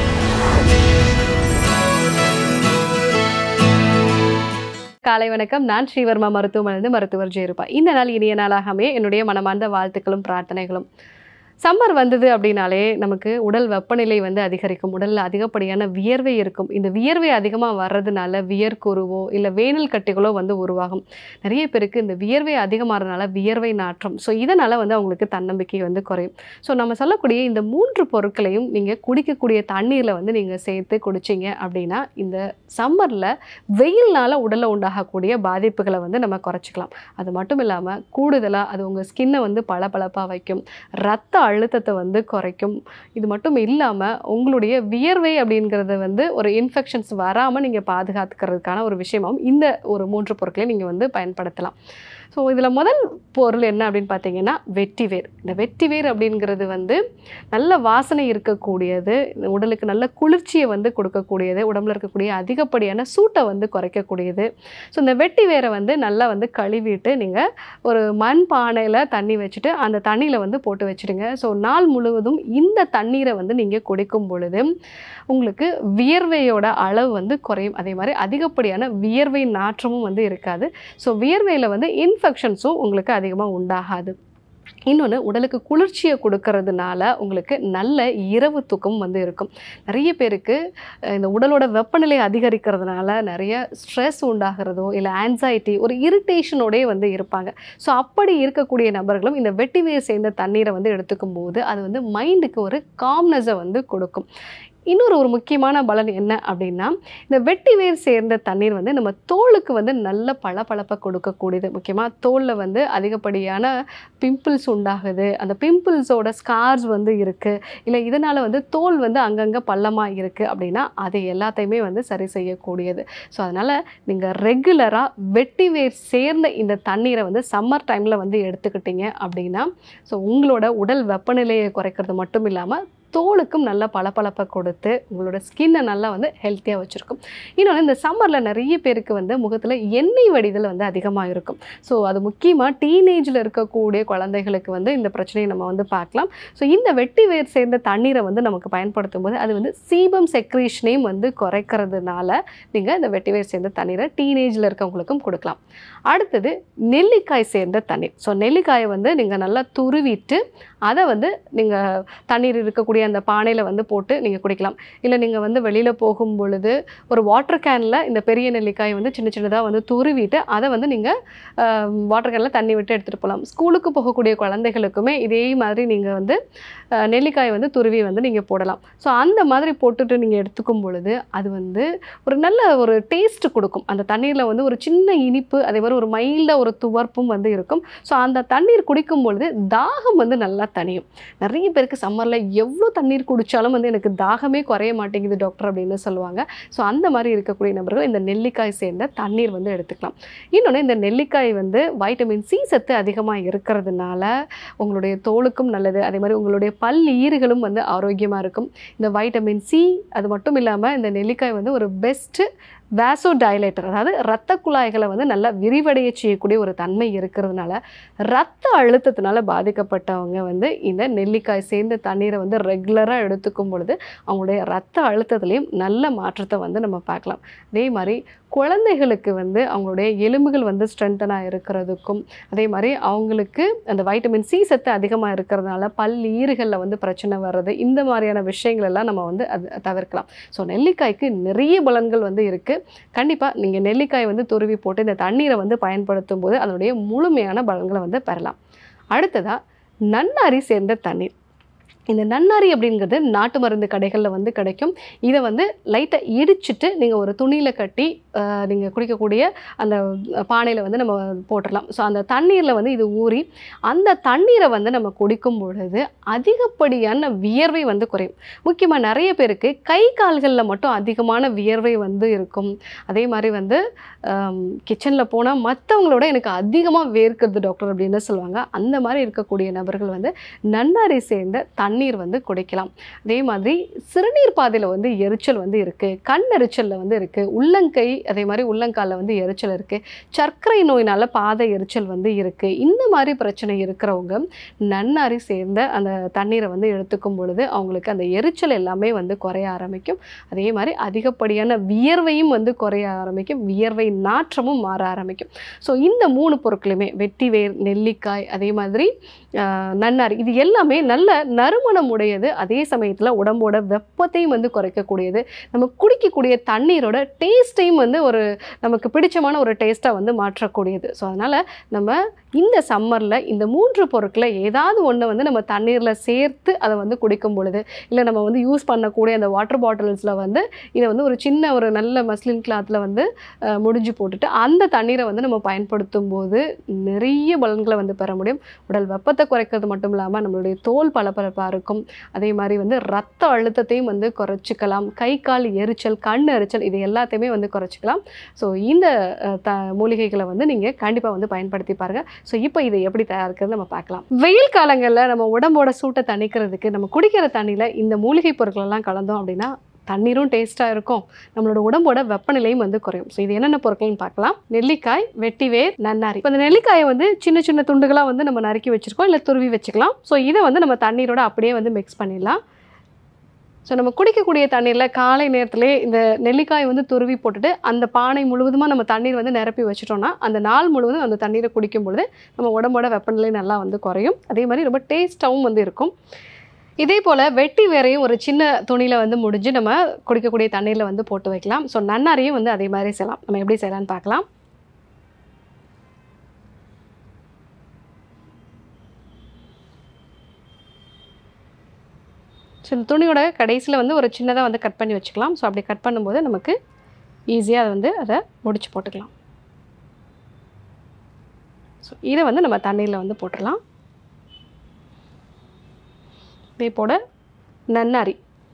காலை வணக்கம் நான் ஸ்ரீவர்மா மருத்துவமனைந்து மருத்துவர் ஜெயருப்பா இந்த நாள் இனிய நாளாகவே என்னுடைய மனமார்ந்த வாழ்த்துக்களும் பிரார்த்தனைகளும் சம்மர் வந்தது அப்படின்னாலே நமக்கு உடல் வெப்பநிலை வந்து அதிகரிக்கும் உடலில் அதிகப்படியான வியர்வை இருக்கும் இந்த வியர்வை அதிகமாக வர்றதுனால வியர்க்குருவோ இல்லை வேனல் கட்டிகளோ வந்து உருவாகும் நிறைய பேருக்கு இந்த வியர்வை அதிகமாகறதுனால வியர்வை நாற்றம் ஸோ இதனால் வந்து அவங்களுக்கு தன்னம்பிக்கை வந்து குறையும் ஸோ நம்ம சொல்லக்கூடிய இந்த மூன்று பொருட்களையும் நீங்கள் குடிக்கக்கூடிய தண்ணீரில் வந்து நீங்கள் சேர்த்து குடிச்சிங்க அப்படின்னா இந்த சம்மரில் வெயில்னால உடலில் உண்டாகக்கூடிய பாதிப்புகளை வந்து நம்ம குறைச்சிக்கலாம் அது மட்டும் இல்லாமல் கூடுதலாக அது உங்கள் ஸ்கின்னை வந்து பளபளப்பாக வைக்கும் ரத்த அழுத்தத்தை வந்து குறைக்கும் இது மட்டும் இல்லாமல் உங்களுடைய வியர்வை அப்படிங்கிறது வந்து ஒரு இன்ஃபெக்ஷன்ஸ் வராமல் நீங்கள் பாதுகாத்துக்கிறதுக்கான ஒரு விஷயமாகவும் இந்த ஒரு மூன்று பொருட்களை நீங்கள் வந்து பயன்படுத்தலாம் ஸோ இதில் முதல் பொருள் என்ன அப்படின்னு பார்த்தீங்கன்னா வெட்டிவேர் இந்த வெட்டிவேர் அப்படிங்கிறது வந்து நல்ல வாசனை இருக்கக்கூடியது இந்த உடலுக்கு நல்ல குளிர்ச்சியை வந்து கொடுக்கக்கூடியது உடம்புல இருக்கக்கூடிய அதிகப்படியான சூட்டை வந்து குறைக்கக்கூடியது ஸோ இந்த வெட்டி வேரை வந்து நல்லா வந்து கழுவிட்டு நீங்கள் ஒரு மண் பானையில் தண்ணி வச்சுட்டு அந்த தண்ணியில் வந்து போட்டு வச்சுடுங்க ஸோ நாள் முழுவதும் இந்த தண்ணீரை வந்து நீங்கள் குடிக்கும் பொழுது உங்களுக்கு வியர்வையோட அளவு வந்து குறையும் அதே மாதிரி அதிகப்படியான வியர்வை நாற்றமும் வந்து இருக்காது ஸோ வியர்வையில் வந்து இன்ஃபெக்ஷன்ஸும் உங்களுக்கு அதிகமாக உண்டாகாது இன்னொன்று உடலுக்கு குளிர்ச்சியை கொடுக்கறதுனால உங்களுக்கு நல்ல இரவு தூக்கம் வந்து இருக்கும் நிறைய பேருக்கு அஹ், இந்த உடலோட வெப்பநிலை அதிகரிக்கிறதுனால நிறைய ஸ்ட்ரெஸ் உண்டாகிறதோ இல்லை ஆன்சைட்டி ஒரு இரிட்டேஷனோடே வந்து இருப்பாங்க ஸோ அப்படி இருக்கக்கூடிய நபர்களும் இந்த வெட்டி வேர் சேர்ந்த தண்ணீரை வந்து எடுத்துக்கும் போது அது வந்து மைண்டுக்கு ஒரு காம்னஸை வந்து கொடுக்கும் இன்னொரு ஒரு முக்கியமான பலன் என்ன அப்படின்னா இந்த வெட்டி வேர் சேர்ந்த தண்ணீர் வந்து நம்ம தோலுக்கு வந்து நல்ல பளபளப்பை கொடுக்கக்கூடியது முக்கியமாக தோலில் வந்து அதிகப்படியான பிம்பிள்ஸ் உண்டாகுது அந்த பிம்பிள்ஸோட ஸ்கார்ஸ் வந்து இருக்குது இல்லை இதனால் வந்து தோல் வந்து அங்கங்கே பள்ளமாக இருக்குது அப்படின்னா அதை எல்லாத்தையுமே வந்து சரி செய்யக்கூடியது ஸோ அதனால் நீங்கள் ரெகுலராக வெட்டி வேர் சேர்ந்த இந்த தண்ணீரை வந்து சம்மர் டைமில் வந்து எடுத்துக்கிட்டீங்க அப்படின்னா ஸோ உங்களோட உடல் வெப்பநிலையை குறைக்கிறது மட்டும் இல்லாமல் தோலுக்கும் நல்ல பளபளப்பை கொடுத்து உங்களோட ஸ்கின்னை நல்லா வந்து ஹெல்த்தியாக வச்சுருக்கும் இன்னொன்று இந்த சம்மரில் நிறைய பேருக்கு வந்து முகத்தில் எண்ணெய் வடிதல் வந்து அதிகமாக இருக்கும் ஸோ அது முக்கியமாக டீனேஜில் இருக்கக்கூடிய குழந்தைகளுக்கு வந்து இந்த பிரச்சனையை நம்ம வந்து பார்க்கலாம் ஸோ இந்த வெட்டி வேர் சேர்ந்த தண்ணீரை வந்து நமக்கு பயன்படுத்தும் போது அது வந்து சீபம் செக்ரீஷனையும் வந்து குறைக்கிறதுனால நீங்கள் இந்த வெட்டி வேர் சேர்ந்த தண்ணீரை டீனேஜில் இருக்கவங்களுக்கும் கொடுக்கலாம் அடுத்தது நெல்லிக்காய் சேர்ந்த தண்ணீர் ஸோ நெல்லிக்காயை வந்து நீங்கள் நல்லா துருவிட்டு அதை வந்து நீங்கள் தண்ணீர் இருக்கக்கூடிய அந்த பானையில் வந்து போட்டு நீங்கள் குடிக்கலாம் இல்லை நீங்கள் வந்து வெளியில் போகும் பொழுது ஒரு வாட்டர் கேனில் இந்த பெரிய நெல்லிக்காயை வந்து சின்ன சின்னதாக வந்து துருவிட்டு அதை வந்து நீங்கள் வாட்டர் கேனில் தண்ணி விட்டு எடுத்துகிட்டு போகலாம் ஸ்கூலுக்கு போகக்கூடிய குழந்தைகளுக்குமே இதே மாதிரி நீங்கள் வந்து அஹ், நெல்லிக்காயை வந்து துருவி வந்து நீங்கள் போடலாம் ஸோ அந்த மாதிரி போட்டுட்டு நீங்கள் எடுத்துக்கும் பொழுது அது வந்து ஒரு நல்ல ஒரு டேஸ்ட் கொடுக்கும் அந்த தண்ணீரில் வந்து ஒரு சின்ன இனிப்பு அதே மாதிரி ஒரு மைல்டாக ஒரு துவர்ப்பும் வந்து இருக்கும் ஸோ அந்த தண்ணீர் குடிக்கும் பொழுது தாகம் வந்து நல்லா தணியும் நிறைய பேருக்கு சம்மரில் எவ்வளோ தண்ணீர் குடித்தாலும் வந்து எனக்கு தாகமே குறைய மாட்டேங்குது டாக்டர் அப்படின்னு சொல்லுவாங்க ஸோ அந்த மாதிரி இருக்கக்கூடிய நபர்கள் இந்த நெல்லிக்காய் சேர்ந்த தண்ணீர் வந்து எடுத்துக்கலாம் இன்னொன்று இந்த நெல்லிக்காய் வந்து வைட்டமின் சி சத்து அதிகமாக இருக்கிறதுனால உங்களுடைய தோலுக்கும் நல்லது அதே மாதிரி உங்களுடைய பல் ஈறுகளும் வந்து ஆரோக்கியமாக இருக்கும் இந்த வைட்டமின் சி அது மட்டும் இல்லாமல் இந்த நெல்லிக்காய் வந்து ஒரு பெஸ்ட்டு வேசோ டைலேட்டர் அதாவது இரத்த குழாய்களை வந்து நல்லா விரிவடைய செய்யக்கூடிய ஒரு தன்மை இருக்கிறதுனால ரத்த அழுத்தத்தினால பாதிக்கப்பட்டவங்க வந்து இந்த நெல்லிக்காய் சேர்ந்த தண்ணீரை வந்து ரெகுலராக எடுத்துக்கும் பொழுது அவங்களுடைய ரத்த அழுத்தத்துலேயும் நல்ல மாற்றத்தை வந்து நம்ம பார்க்கலாம் அதே மாதிரி குழந்தைகளுக்கு வந்து அவங்களுடைய எலும்புகள் வந்து ஸ்ட்ரென்தனாக இருக்கிறதுக்கும் அதே மாதிரி அவங்களுக்கு அந்த வைட்டமின் சி சத்து அதிகமாக இருக்கிறதுனால பல் ஈறுகளில் வந்து பிரச்சனை வர்றது இந்த மாதிரியான விஷயங்கள் எல்லாம் நம்ம வந்து அது தவிர்க்கலாம் ஸோ நெல்லிக்காய்க்கு நிறைய பலன்கள் வந்து இருக்குது கண்டிப்பாக நீங்கள் நெல்லிக்காய் வந்து துருவி போட்டு இந்த தண்ணீரை வந்து பயன்படுத்தும் போது அதனுடைய முழுமையான பலன்களை வந்து பெறலாம் அடுத்ததாக நன்னாரி சேர்ந்த தண்ணீர் இந்த நன்னாரி அப்படிங்கிறது நாட்டு மருந்து கடைகளில் வந்து கிடைக்கும் இதை வந்து லைட்டாக இடிச்சிட்டு நீங்கள் ஒரு துணியில் கட்டி நீங்கள் குடிக்கக்கூடிய அந்த பானையில் வந்து நம்ம போட்டுடலாம் ஸோ அந்த தண்ணீரில் வந்து இது ஊறி அந்த தண்ணீரை வந்து நம்ம குடிக்கும் பொழுது அதிகப்படியான வியர்வை வந்து குறையும் முக்கியமாக நிறைய பேருக்கு கை கால்களில் மட்டும் அதிகமான வியர்வை வந்து இருக்கும் அதே மாதிரி வந்து கிச்சனில் போனால் மற்றவங்களோட எனக்கு அதிகமாக வேர்க்கிறது டாக்டர் அப்படின்னு சொல்லுவாங்க அந்த மாதிரி இருக்கக்கூடிய நபர்கள் வந்து நன்னாரி சேர்ந்த தண்ணீர் வந்து குடிக்கலாம் அதே மாதிரி சிறுநீர் பாதையில் வந்து எரிச்சல் வந்து இருக்குது கண் எரிச்சலில் வந்து இருக்குது உள்ளங்கை அதே மாதிரி உள்ளங்காலில் வந்து எரிச்சல் இருக்குது சர்க்கரை நோயினால் பாதை எரிச்சல் வந்து இருக்குது இந்த மாதிரி பிரச்சனை இருக்கிறவங்க நன்னாரி சேர்ந்த அந்த தண்ணீரை வந்து எடுத்துக்கும் பொழுது அவங்களுக்கு அந்த எரிச்சல் எல்லாமே வந்து குறைய ஆரம்பிக்கும் அதே மாதிரி அதிகப்படியான வியர்வையும் வந்து குறைய ஆரம்பிக்கும் வியர்வை நாற்றமும் மாற ஆரம்பிக்கும் ஸோ இந்த மூணு பொருட்களுமே வெட்டிவேர் நெல்லிக்காய் அதே மாதிரி ஆஹ், நன்னாரி இது எல்லாமே நல்ல நறுமணம் உடையது அதே சமயத்தில் உடம்போட வெப்பத்தையும் வந்து குறைக்கக்கூடியது நம்ம குடிக்கக்கூடிய தண்ணீரோட டேஸ்ட்டையும் வந்து ஒரு நமக்கு பிடிச்சமான ஒரு டேஸ்ட்டாக வந்து மாற்றக்கூடியது ஸோ அதனால் நம்ம இந்த சம்மரில் இந்த மூன்று பொருட்களை ஏதாவது ஒன்று வந்து நம்ம தண்ணீரில் சேர்த்து அதை வந்து குடிக்கும் பொழுது இல்லை நம்ம வந்து யூஸ் பண்ணக்கூடிய அந்த வாட்டர் பாட்டில்ஸில் வந்து இதை வந்து ஒரு சின்ன ஒரு நல்ல மஸ்லின் கிளாத்தில் வந்து அஹ், முடிஞ்சு போட்டுட்டு அந்த தண்ணீரை வந்து நம்ம பயன்படுத்தும் போது நிறைய பலன்களை வந்து பெற முடியும் உடல் வெப்பத்தை குறைக்கிறது மட்டும் இல்லாமல் நம்மளுடைய தோல் பளபளப்பாக இருக்கும் அதே மாதிரி வந்து ரத்த அழுத்தத்தையும் வந்து குறைச்சிக்கலாம் கை கால் எரிச்சல் கண் எரிச்சல் இது எல்லாத்தையுமே வந்து குறைச்சிக்கலாம் ஸோ இந்த அஹ், த மூலிகைகளை வந்து நீங்கள் கண்டிப்பாக வந்து பயன்படுத்தி பாருங்கள் ஸோ இப்போ இதை எப்படி தயாரிக்கிறது நம்ம பார்க்கலாம் வெயில் காலங்களில் நம்ம உடம்போட சூட்டை தணிக்கிறதுக்கு நம்ம குடிக்கிற தண்ணியில் இந்த மூலிகை பொருட்கள் எல்லாம் கலந்தோம் அப்படின்னா தண்ணீரும் டேஸ்ட்டாக இருக்கும் நம்மளோட உடம்போட வெப்பநிலையும் வந்து குறையும் ஸோ இது என்னென்ன பொருட்கள்னு பார்க்கலாம் நெல்லிக்காய் வெட்டிவேர் நன்னாரி இப்போ இந்த நெல்லிக்காயை வந்து சின்ன சின்ன துண்டுகளாக வந்து நம்ம நறுக்கி வச்சுருக்கோம் இல்லை துருவி வச்சுக்கலாம் ஸோ இதை வந்து நம்ம தண்ணீரோட அப்படியே வந்து மிக்ஸ் பண்ணிடலாம் ஸோ நம்ம குடிக்கக்கூடிய தண்ணீரில் காலை நேரத்திலே இந்த நெல்லிக்காய் வந்து துருவி போட்டுட்டு அந்த பானை முழுவதுமாக நம்ம தண்ணீர் வந்து நிரப்பி வச்சிட்டோம்னா அந்த நாள் முழுவதும் அந்த தண்ணீரை குடிக்கும் பொழுது நம்ம உடம்போட வெப்பநிலை நல்லா வந்து குறையும் அதே மாதிரி ரொம்ப டேஸ்ட்டாகவும் வந்து இருக்கும் இதே போல் வெட்டி வேறையும் ஒரு சின்ன துணியில் வந்து முடிஞ்சு நம்ம குடிக்கக்கூடிய தண்ணீரில் வந்து போட்டு வைக்கலாம் ஸோ நன்னாரையும் வந்து அதே மாதிரி செய்யலாம் நம்ம எப்படி செய்யலாம்னு பார்க்கலாம் ஸோ இந்த துணியோட கடைசியில் வந்து ஒரு சின்னதாக வந்து கட் பண்ணி வச்சுக்கலாம் ஸோ அப்படி கட் பண்ணும்போது நமக்கு ஈஸியாக அதை வந்து அதை முடிச்சு போட்டுக்கலாம் ஸோ இதை வந்து நம்ம தண்ணியில் வந்து போட்டுடலாம் இதே போட நன்னாரி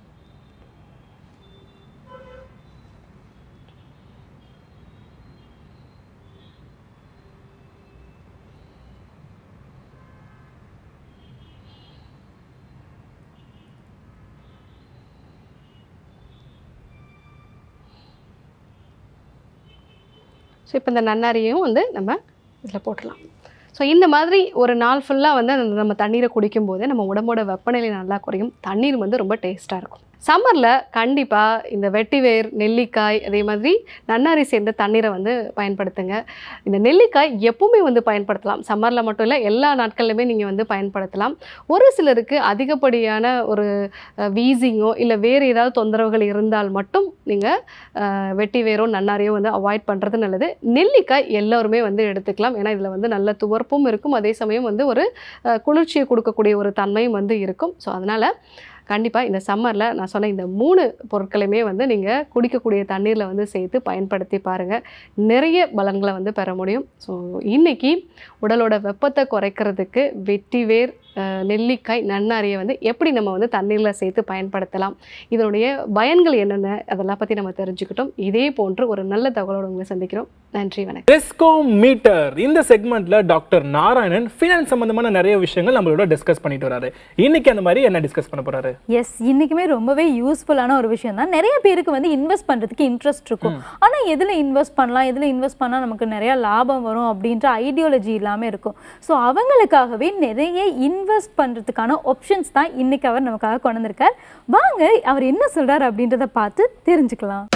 ஸோ இப்போ இந்த நன்னாரியும் வந்து நம்ம இதில் போட்டுடலாம் ஸோ இந்த மாதிரி ஒரு நாள் ஃபுல்லாக வந்து அந்த நம்ம தண்ணீரை குடிக்கும்போது நம்ம உடம்போட வெப்பநிலை நல்லா குறையும் தண்ணீர் வந்து ரொம்ப டேஸ்ட்டாக இருக்கும் சம்மரில் கண்டிப்பாக இந்த வெட்டிவேர் நெல்லிக்காய் அதே மாதிரி நன்னாரி சேர்ந்த தண்ணீரை வந்து பயன்படுத்துங்க இந்த நெல்லிக்காய் எப்பவுமே வந்து பயன்படுத்தலாம் சம்மரில் மட்டும் இல்லை எல்லா நாட்கள்லையுமே நீங்கள் வந்து பயன்படுத்தலாம் ஒரு சிலருக்கு அதிகப்படியான ஒரு வீசிங்கோ இல்லை வேறு ஏதாவது தொந்தரவுகள் இருந்தால் மட்டும் நீங்கள் வெட்டி வேரோ நன்னாரியோ வந்து அவாய்ட் பண்ணுறது நல்லது நெல்லிக்காய் எல்லோருமே வந்து எடுத்துக்கலாம் ஏன்னா இதில் வந்து நல்ல துவர்ப்பும் இருக்கும் அதே சமயம் வந்து ஒரு அஹ், குளிர்ச்சியை கொடுக்கக்கூடிய ஒரு தன்மையும் வந்து இருக்கும் ஸோ அதனால் கண்டிப்பாக இந்த சம்மரில் நான் சொன்ன இந்த மூணு பொருட்களையுமே வந்து நீங்கள் குடிக்கக்கூடிய தண்ணீரில் வந்து சேர்த்து பயன்படுத்தி பாருங்கள் நிறைய பலன்களை வந்து பெற முடியும் ஸோ இன்னைக்கு உடலோட வெப்பத்தை குறைக்கிறதுக்கு வெட்டிவேர் அஹ், நெல்லிக்காய் நன்னாரியை வந்து எப்படி நம்ம வந்து தண்ணீரில் சேர்த்து பயன்படுத்தலாம் இதனுடைய பயன்கள் என்னென்ன அதெல்லாம் பற்றி நம்ம தெரிஞ்சுக்கிட்டோம் இதே போன்று ஒரு நல்ல தகவலோடு உங்களை சந்திக்கிறோம் நன்றி வணக்கம் டெஸ்கோ மீட்டர் இந்த செக்மெண்ட்ல டாக்டர் நாராயணன் ஃபினான்ஸ் சம்பந்தமான நிறைய விஷயங்கள் நம்மளோட டிஸ்கஸ் பண்ணிட்டு வராரு இன்னைக்கு அந்த மாதிரி என்ன டிஸ்கஸ் பண்ண போறாரு எஸ் இன்னைக்குமே ரொம்பவே யூஸ்ஃபுல்லான ஒரு விஷயம் தான் நிறைய பேருக்கு வந்து இன்வெஸ்ட் பண்றதுக்கு இன்ட்ரெஸ்ட் இருக்கும் ஆனா எதுல இன்வெஸ்ட் பண்ணலாம் எதுல இன்வெஸ்ட் பண்ணா நமக்கு நிறைய லாபம் வரும் அப்படின்ற ஐடியாலஜி இல்லாம இருக்கும் ஸோ அவங்களுக்காகவே நிறைய இன்வெஸ்ட் பண்றதுக்கான ஆப்ஷன்ஸ் தான் இன்னைக்கு அவர் நமக்காக கொண்டு வந்திருக்கார் வாங்க அவர் என்ன சொல்றாரு அப்படின்றத பார்த்து தெரிஞ்சுக்கலாம்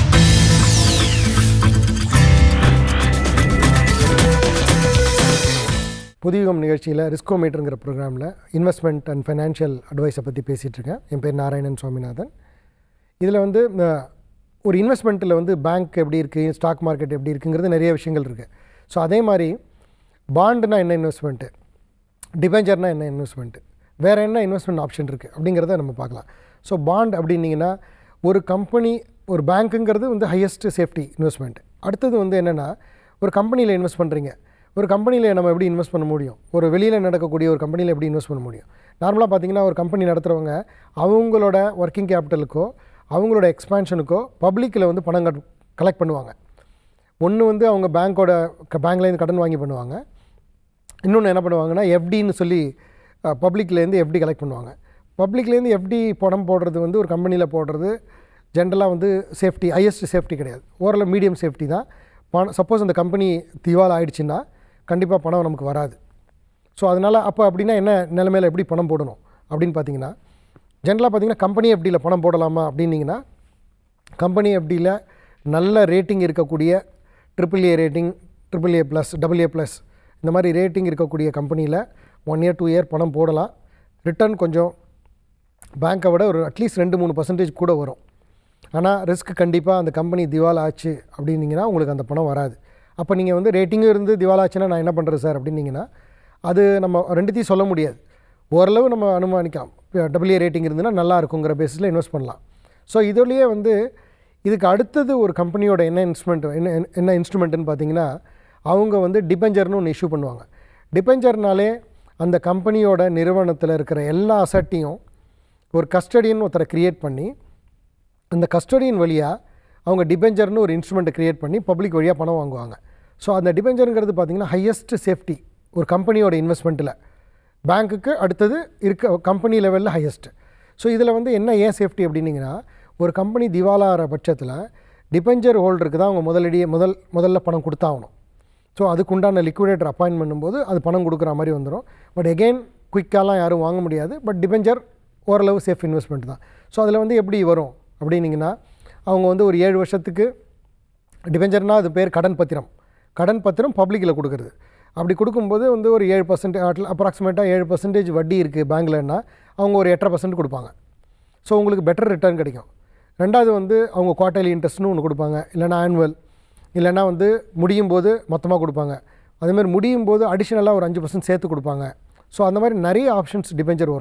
புதியுகம் நிகழ்ச்சியில் ரிஸ்கோமீட்டருங்கிற ப்ரோக்ராமில் இன்வெஸ்ட்மெண்ட் அண்ட் ஃபைனான்ஷியல் அட்வைஸை பற்றி பேசிகிட்டு இருக்கேன் என் பேர் நாராயணன் சுவாமிநாதன் இதில் வந்து அஹ், ஒரு இன்வெஸ்ட்மெண்ட்டில் வந்து பேங்க் எப்படி இருக்குது ஸ்டாக் மார்க்கெட் எப்படி இருக்குங்கிறது நிறைய விஷயங்கள் இருக்குது ஸோ அதே மாதிரி பாண்டுனா என்ன இன்வெஸ்ட்மெண்ட்டு டிபெஞ்சர்னா என்ன இன்வெஸ்ட்மெண்ட்டு வேறு என்ன இன்வெஸ்ட்மெண்ட் ஆப்ஷன் இருக்குது அப்படிங்கிறத நம்ம பார்க்கலாம் ஸோ பாண்ட் அப்படின்னீங்கன்னா ஒரு கம்பெனி ஒரு பேங்க்குங்கிறது வந்து ஹையஸ்ட் சேஃப்டி இன்வெஸ்ட்மெண்ட் அடுத்தது வந்து என்னென்னா ஒரு கம்பெனியில் இன்வெஸ்ட் பண்ணுறீங்க ஒரு கம்பெனியில் நம்ம எப்படி இன்வெஸ்ட் பண்ண முடியும் ஒரு வெளியில் நடக்கக்கூடிய ஒரு கம்பெனியில் எப்படி இன்வெஸ்ட் பண்ண முடியும் நார்மலாக பார்த்தீங்கன்னா ஒரு கம்பெனி நடத்துகிறவங்க அவங்களோட ஒர்க்கிங் கேபிட்டலுக்கோ அவங்களோட எக்ஸ்பான்ஷனுக்கோ பப்ளிக்கில் வந்து பணம் கட் கலெக்ட் பண்ணுவாங்க ஒன்று வந்து அவங்க பேங்க்கோட பேங்க்லேருந்து கடன் வாங்கி பண்ணுவாங்க இன்னொன்று என்ன பண்ணுவாங்கன்னா எஃப்டின்னு சொல்லி பப்ளிக்லேருந்து எஃப்டி கலெக்ட் பண்ணுவாங்க பப்ளிக்லேருந்து எஃப்டி பணம் போடுறது வந்து ஒரு கம்பெனியில் போடுறது ஜென்ரலாக வந்து சேஃப்டி ஹையஸ்ட் சேஃப்டி கிடையாது ஓரளவு மீடியம் சேஃப்டி தான் பணம் சப்போஸ் அந்த கம்பெனி திவால் ஆயிடுச்சுன்னா கண்டிப்பாக பணம் நமக்கு வராது ஸோ அதனால் அப்போ அப்படின்னா என்ன நிலைமையில் எப்படி பணம் போடணும் அப்படின்னு பார்த்தீங்கன்னா ஜென்ரலாக பார்த்தீங்கன்னா கம்பெனி எஃப்டியில் பணம் போடலாமா அப்படின்னீங்கன்னா கம்பெனி எஃப்டியில் நல்ல ரேட்டிங் இருக்கக்கூடிய triple A rating triple A plus double A plus இந்த மாதிரி ரேட்டிங் இருக்கக்கூடிய கம்பெனியில் ஒன் இயர் டூ இயர் பணம் போடலாம் ரிட்டர்ன் கொஞ்சம் பேங்க்கை விட ஒரு அட்லீஸ்ட் ரெண்டு மூணு பர்சன்டேஜ் கூட வரும் ஆனால் ரிஸ்க் கண்டிப்பாக அந்த கம்பெனி திவால் ஆச்சு அப்படின்னீங்கன்னா உங்களுக்கு அந்த பணம் வராது அப்போ நீங்கள் வந்து ரேட்டிங்கும் இருந்து திவால் ஆச்சுன்னா நான் என்ன பண்ணுறது சார் அப்படின்னீங்கன்னா அது நம்ம ரெண்டுத்தையும் சொல்ல முடியாது ஓரளவு நம்ம அனுமானிக்கலாம் டபிள்யூ ரேட்டிங் இருந்துன்னா நல்லா இருக்குங்கிற பேஸிஸில் இன்வெஸ்ட் பண்ணலாம் ஸோ இதுலேயே வந்து இதுக்கு அடுத்தது ஒரு கம்பெனியோட என்ன இன்ஸ்ட்ருமெண்ட் என்ன என்ன- என்ன இன்ஸ்ட்ருமெண்ட்டுன்னு பார்த்தீங்கன்னா அவங்க வந்து டிபெஞ்சர்னு ஒன்று இஷ்யூ பண்ணுவாங்க டிபெஞ்சர்னாலே அந்த கம்பெனியோட நிறுவனத்தில் இருக்கிற எல்லா அசட்டையும் ஒரு கஸ்டடியன் ஒருத்தரை க்ரியேட் பண்ணி அந்த கஸ்டடியன் வழியாக அவங்க டிபெஞ்சர்னு ஒரு இன்ஸ்ட்ருமெண்ட்டை க்ரியேட் பண்ணி பப்ளிக் வழியாக பணம் வாங்குவாங்க ஸோ அந்த டிபெஞ்சருங்கிறது பார்த்திங்கன்னா ஹையஸ்ட் சேஃப்டி ஒரு கம்பெனியோட இன்வெஸ்ட்மெண்ட்டில் பேங்க்குக்கு அடுத்தது இருக்க கம்பெனி லெவலில் ஹையஸ்ட் ஸோ இதில் வந்து என்ன ஏன் சேஃப்டி அப்படின்னீங்கன்னா ஒரு கம்பெனி திவாலாகிற பட்சத்தில் டிபெஞ்சர் ஹோல்டருக்கு தான் அவங்க முதலடியே முதல் முதல்ல பணம் கொடுத்தாகணும் ஸோ அதுக்குண்டான லிக்விடேட்டர் அப்பாயின்ட் பண்ணும்போது அது பணம் கொடுக்குற மாதிரி வந்துடும் பட் எகெயின் குயிக்காலாம் யாரும் வாங்க முடியாது பட் டிபெஞ்சர் ஓரளவு சேஃப் இன்வெஸ்ட்மெண்ட் தான் ஸோ அதில் வந்து எப்படி வரும் அப்படின்னீங்கன்னா அவங்க வந்து ஒரு ஏழு வருஷத்துக்கு டிபெஞ்சர்னால் அது பேர் கடன் பத்திரம் கடன் பத்திரம் பப்ளிக்கில் கொடுக்குறது அப்படி கொடுக்கும்போது வந்து ஒரு ஏழு பர்சன்ட் அப்ராக்சிமேட்டாக ஏழு பர்சன்டேஜ் வட்டி இருக்குது பேங்க்லன்னா அவங்க ஒரு எட்டரை பர்சன்ட் கொடுப்பாங்க ஸோ உங்களுக்கு பெட்டர் ரிட்டர்ன் கிடைக்கும் ரெண்டாவது வந்து அவங்க குவார்ட்டர்லி இன்ட்ரெஸ்ட்னு ஒன்று கொடுப்பாங்க இல்லைனா ஆனுவல் இல்லைனா வந்து முடியும் போது மொத்தமாக கொடுப்பாங்க அதேமாதிரி முடியும் போது அடிஷ்னலாக ஒரு அஞ்சு பர்சன்ட் சேர்த்து கொடுப்பாங்க ஸோ அந்த மாதிரி நிறைய ஆப்ஷன்ஸ் டிபெஞ்சர் வரும்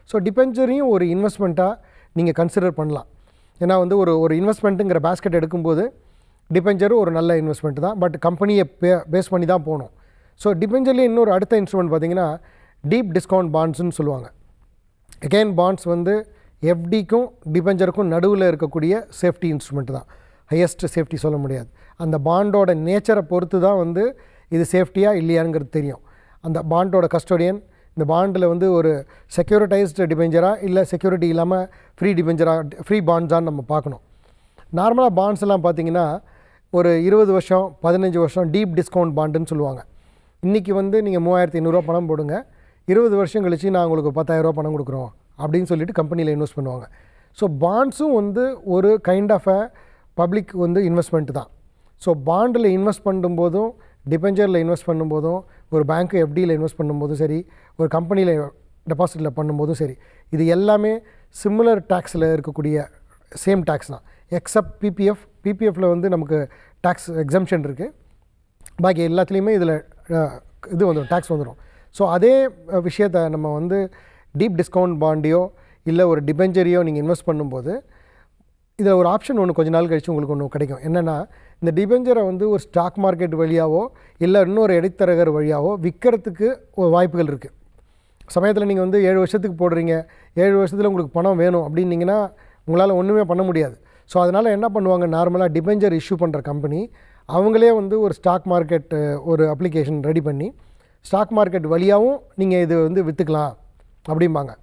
ஸோ டிபெஞ்சரையும் ஒரு இன்வெஸ்ட்மெண்ட்டாக நீங்கள் கன்சிடர் பண்ணலாம் ஏன்னா வந்து ஒரு ஒரு இன்வெஸ்ட்மெண்ட்டுங்கிற பேஸ்கெட் எடுக்கும்போது டிபெஞ்சரும் ஒரு நல்ல இன்வெஸ்ட்மெண்ட் தான் பட் கம்பெனியை பே பேஸ் பண்ணி தான் போகணும் ஸோ டிபெஞ்சர்லேயே இன்னொரு அடுத்த இன்ஸ்ட்ருமெண்ட் பார்த்தீங்கன்னா டீப் டிஸ்கவுண்ட் பாண்ட்ஸ்னு சொல்லுவாங்க அகெயின் பாண்ட்ஸ் வந்து எஃப்டிக்கும் டிபெஞ்சருக்கும் நடுவில் இருக்கக்கூடிய சேஃப்டி இன்ஸ்ட்ருமெண்ட் தான் ஹையஸ்ட் சேஃப்டி சொல்ல முடியாது அந்த பாண்டோட நேச்சரை பொறுத்து தான் வந்து இது சேஃப்டியாக இல்லையாங்கிறது தெரியும் அந்த பாண்டோட கஸ்டோடியன் இந்த பாண்டில் வந்து ஒரு செக்யூரிட்டைஸ்டு டிபெஞ்சரா இல்லை செக்யூரிட்டி இல்லாமல் ஃப்ரீ டிபெஞ்சரா ஃப்ரீ பாண்ட்ஸான்னு நம்ம பார்க்கணும் நார்மலாக பாண்ட்ஸ் எல்லாம் பார்த்தீங்கன்னா ஒரு இருபது வருஷம் பதினஞ்சு வருஷம் டீப் டிஸ்கவுண்ட் பாண்டுன்னு சொல்லுவாங்க இன்றைக்கி வந்து நீங்கள் மூவாயிரத்தி ஐநூறுரூவா பணம் போடுங்க இருபது வருஷம் கழிச்சு நான் உங்களுக்கு பத்தாயிரரூவா பணம் கொடுக்குறோம் அப்படின்னு சொல்லிட்டு கம்பெனியில் இன்வெஸ்ட் பண்ணுவாங்க ஸோ பாண்ட்ஸும் வந்து ஒரு கைண்ட் ஆஃப் அ பப்ளிக் வந்து இன்வெஸ்ட்மெண்ட் தான் ஸோ பாண்டில் இன்வெஸ்ட் பண்ணும்போதும் டிபெஞ்சரில் இன்வெஸ்ட் பண்ணும்போதும் ஒரு பேங்க்கு எஃப்டியில் இன்வெஸ்ட் பண்ணும்போதும் சரி ஒரு கம்பெனியில் டெபாசிட்டில் பண்ணும்போதும் சரி இது எல்லாமே சிமிலர் டேக்ஸில் இருக்கக்கூடிய சேம் டேக்ஸ் தான் எக்ஸப்ட் பிபிஎஃப் பிபிஎஃப்ல வந்து நமக்கு டேக்ஸ் எக்ஸம்ஷன் இருக்குது பாக்கி எல்லாத்துலேயுமே இதில் இது வந்துடும் டேக்ஸ் வந்துடும் ஸோ அதே அஹ், விஷயத்தை நம்ம வந்து டீப் டிஸ்கவுண்ட் பாண்டியோ இல்லை ஒரு டிபெஞ்சரியோ நீங்கள் இன்வெஸ்ட் பண்ணும்போது இதில் ஒரு ஆப்ஷன் ஒன்று கொஞ்ச நாள் கழிச்சு உங்களுக்கு ஒன்று கிடைக்கும் என்னென்னா இந்த டிபெஞ்சரை வந்து ஒரு ஸ்டாக் மார்க்கெட் வழியாவோ இல்லை இன்னொரு இடைத்தரகர் வழியாவோ விற்கிறதுக்கு ஒரு வாய்ப்புகள் இருக்குது சமயத்தில் நீங்கள் வந்து ஏழு வருஷத்துக்கு போடுறீங்க ஏழு வருஷத்தில் உங்களுக்கு பணம் வேணும் அப்படின்னீங்கன்னா உங்களால் ஒன்றுமே பண்ண முடியாது ஸோ அதனால் என்ன பண்ணுவாங்க நார்மலாக டிபெஞ்சர் இஷ்யூ பண்ணுற கம்பெனி அவங்களே வந்து ஒரு ஸ்டாக் மார்க்கெட் ஒரு அப்ளிகேஷன் ரெடி பண்ணி ஸ்டாக் மார்க்கெட் வழியாகவும் நீங்கள் இது வந்து விற்றுக்கலாம் அப்படிம்பாங்க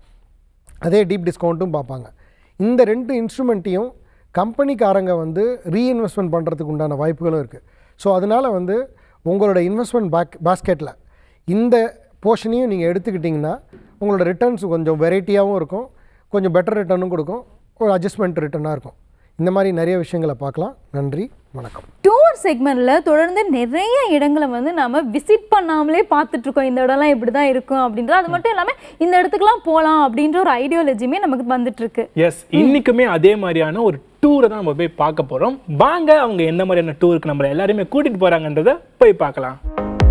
அதே டீப் டிஸ்கவுண்ட்டும் பார்ப்பாங்க இந்த ரெண்டு இன்ஸ்ட்ருமெண்ட்டையும் கம்பெனிக்காரங்க வந்து ரீஇன்வெஸ்ட்மெண்ட் பண்ணுறதுக்கு உண்டான வாய்ப்புகளும் இருக்குது ஸோ அதனால் வந்து உங்களோட இன்வெஸ்ட்மெண்ட் பேக் பாஸ்கெட்டில் இந்த போர்ஷனையும் நீங்கள் எடுத்துக்கிட்டிங்கன்னா உங்களோட ரிட்டர்ன்ஸ் கொஞ்சம் வெரைட்டியாகவும் இருக்கும் கொஞ்சம் பெட்டர் ரிட்டர்னும் கொடுக்கும் ஒரு அட்ஜஸ்ட்மெண்ட் ரிட்டர்னாக இருக்கும் இந்த மாதிரி நிறைய விஷயங்களை பார்க்கலாம் நன்றி வணக்கம் டூர் செக்மெண்ட்ல தொடர்ந்து நிறைய இடங்களை வந்து நாம விசிட் பண்ணாமலே பார்த்துட்டு இருக்கோம் இந்த இடம்லாம் இப்படி தான் இருக்கும் அப்படின்றது அது மட்டும் இல்லாம இந்த இடத்துக்குலாம் போகலாம் அப்படின்ற ஒரு ஐடியாலஜியுமே நமக்கு வந்துட்டு இருக்கு எஸ் இன்னைக்குமே அதே மாதிரியான ஒரு டூரை தான் நம்ம போய் பார்க்க போறோம் வாங்க அவங்க எந்த மாதிரியான டூருக்கு நம்மள எல்லாருமே கூட்டிட்டு போறாங்கன்றத போய் பார்க்கலாம்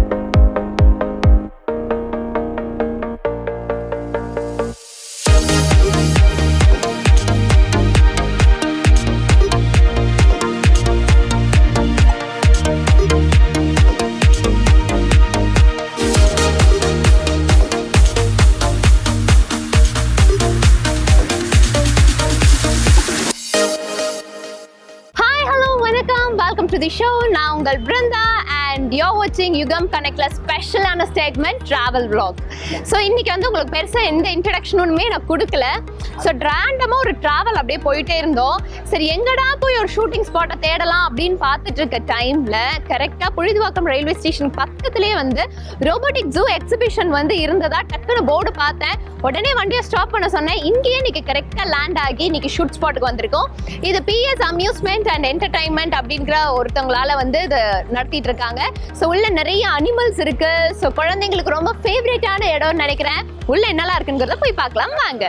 ஹாய் ஹலோ வணக்கம் வெல்கம் டு தி ஷோ நான் உங்கள் பிருந்தா அண்ட் யோ வாட்சிங் யுகம் கனெக்ட்ல ஸ்பெஷலான ஸ்டேட்மெண்ட் டிராவல் vlog ஸோ இன்னைக்கு வந்து உங்களுக்கு பெருசாக எந்த இன்ட்ரடக்ஷனுமே நான் கொடுக்கல ஸோ ரேண்டமாக ஒரு டிராவல் அப்படியே போயிட்டே இருந்தோம் சரி எங்கடா போய் ஒரு ஷூட்டிங் ஸ்பாட்டை தேடலாம் அப்படின்னு பார்த்துட்டு இருக்க டைமில் கரெக்டாக புழுதுவாக்கம் ரயில்வே ஸ்டேஷன் பக்கத்துலேயே வந்து ரோபோட்டிக் ஜூ எக்ஸிபிஷன் வந்து இருந்ததா டக்குன்னு போர்டு பார்த்தேன் உடனே வண்டியை ஸ்டாப் பண்ண சொன்னேன் இங்கேயே இன்னைக்கு கரெக்டாக லேண்ட் ஆகி இன்னைக்கு ஷூட் ஸ்பாட்டுக்கு வந்திருக்கோம் இது பிஎஸ் அம்யூஸ்மெண்ட் அண்ட் என்டர்டைன்மெண்ட் அப்படிங்கிற ஒருத்தவங்களால வந்து இது நடத்திட்டு இருக்காங்க ஸோ உள்ள நிறைய அனிமல்ஸ் இருக்கு ஸோ குழந்தைங்களுக்கு ரொம்ப ஃபேவரேட்டான இடம்னு நினைக்கிறேன் உள்ள என்னெல்லாம் இருக்குங்கிறத போய் பார்க்கலாம் வாங்க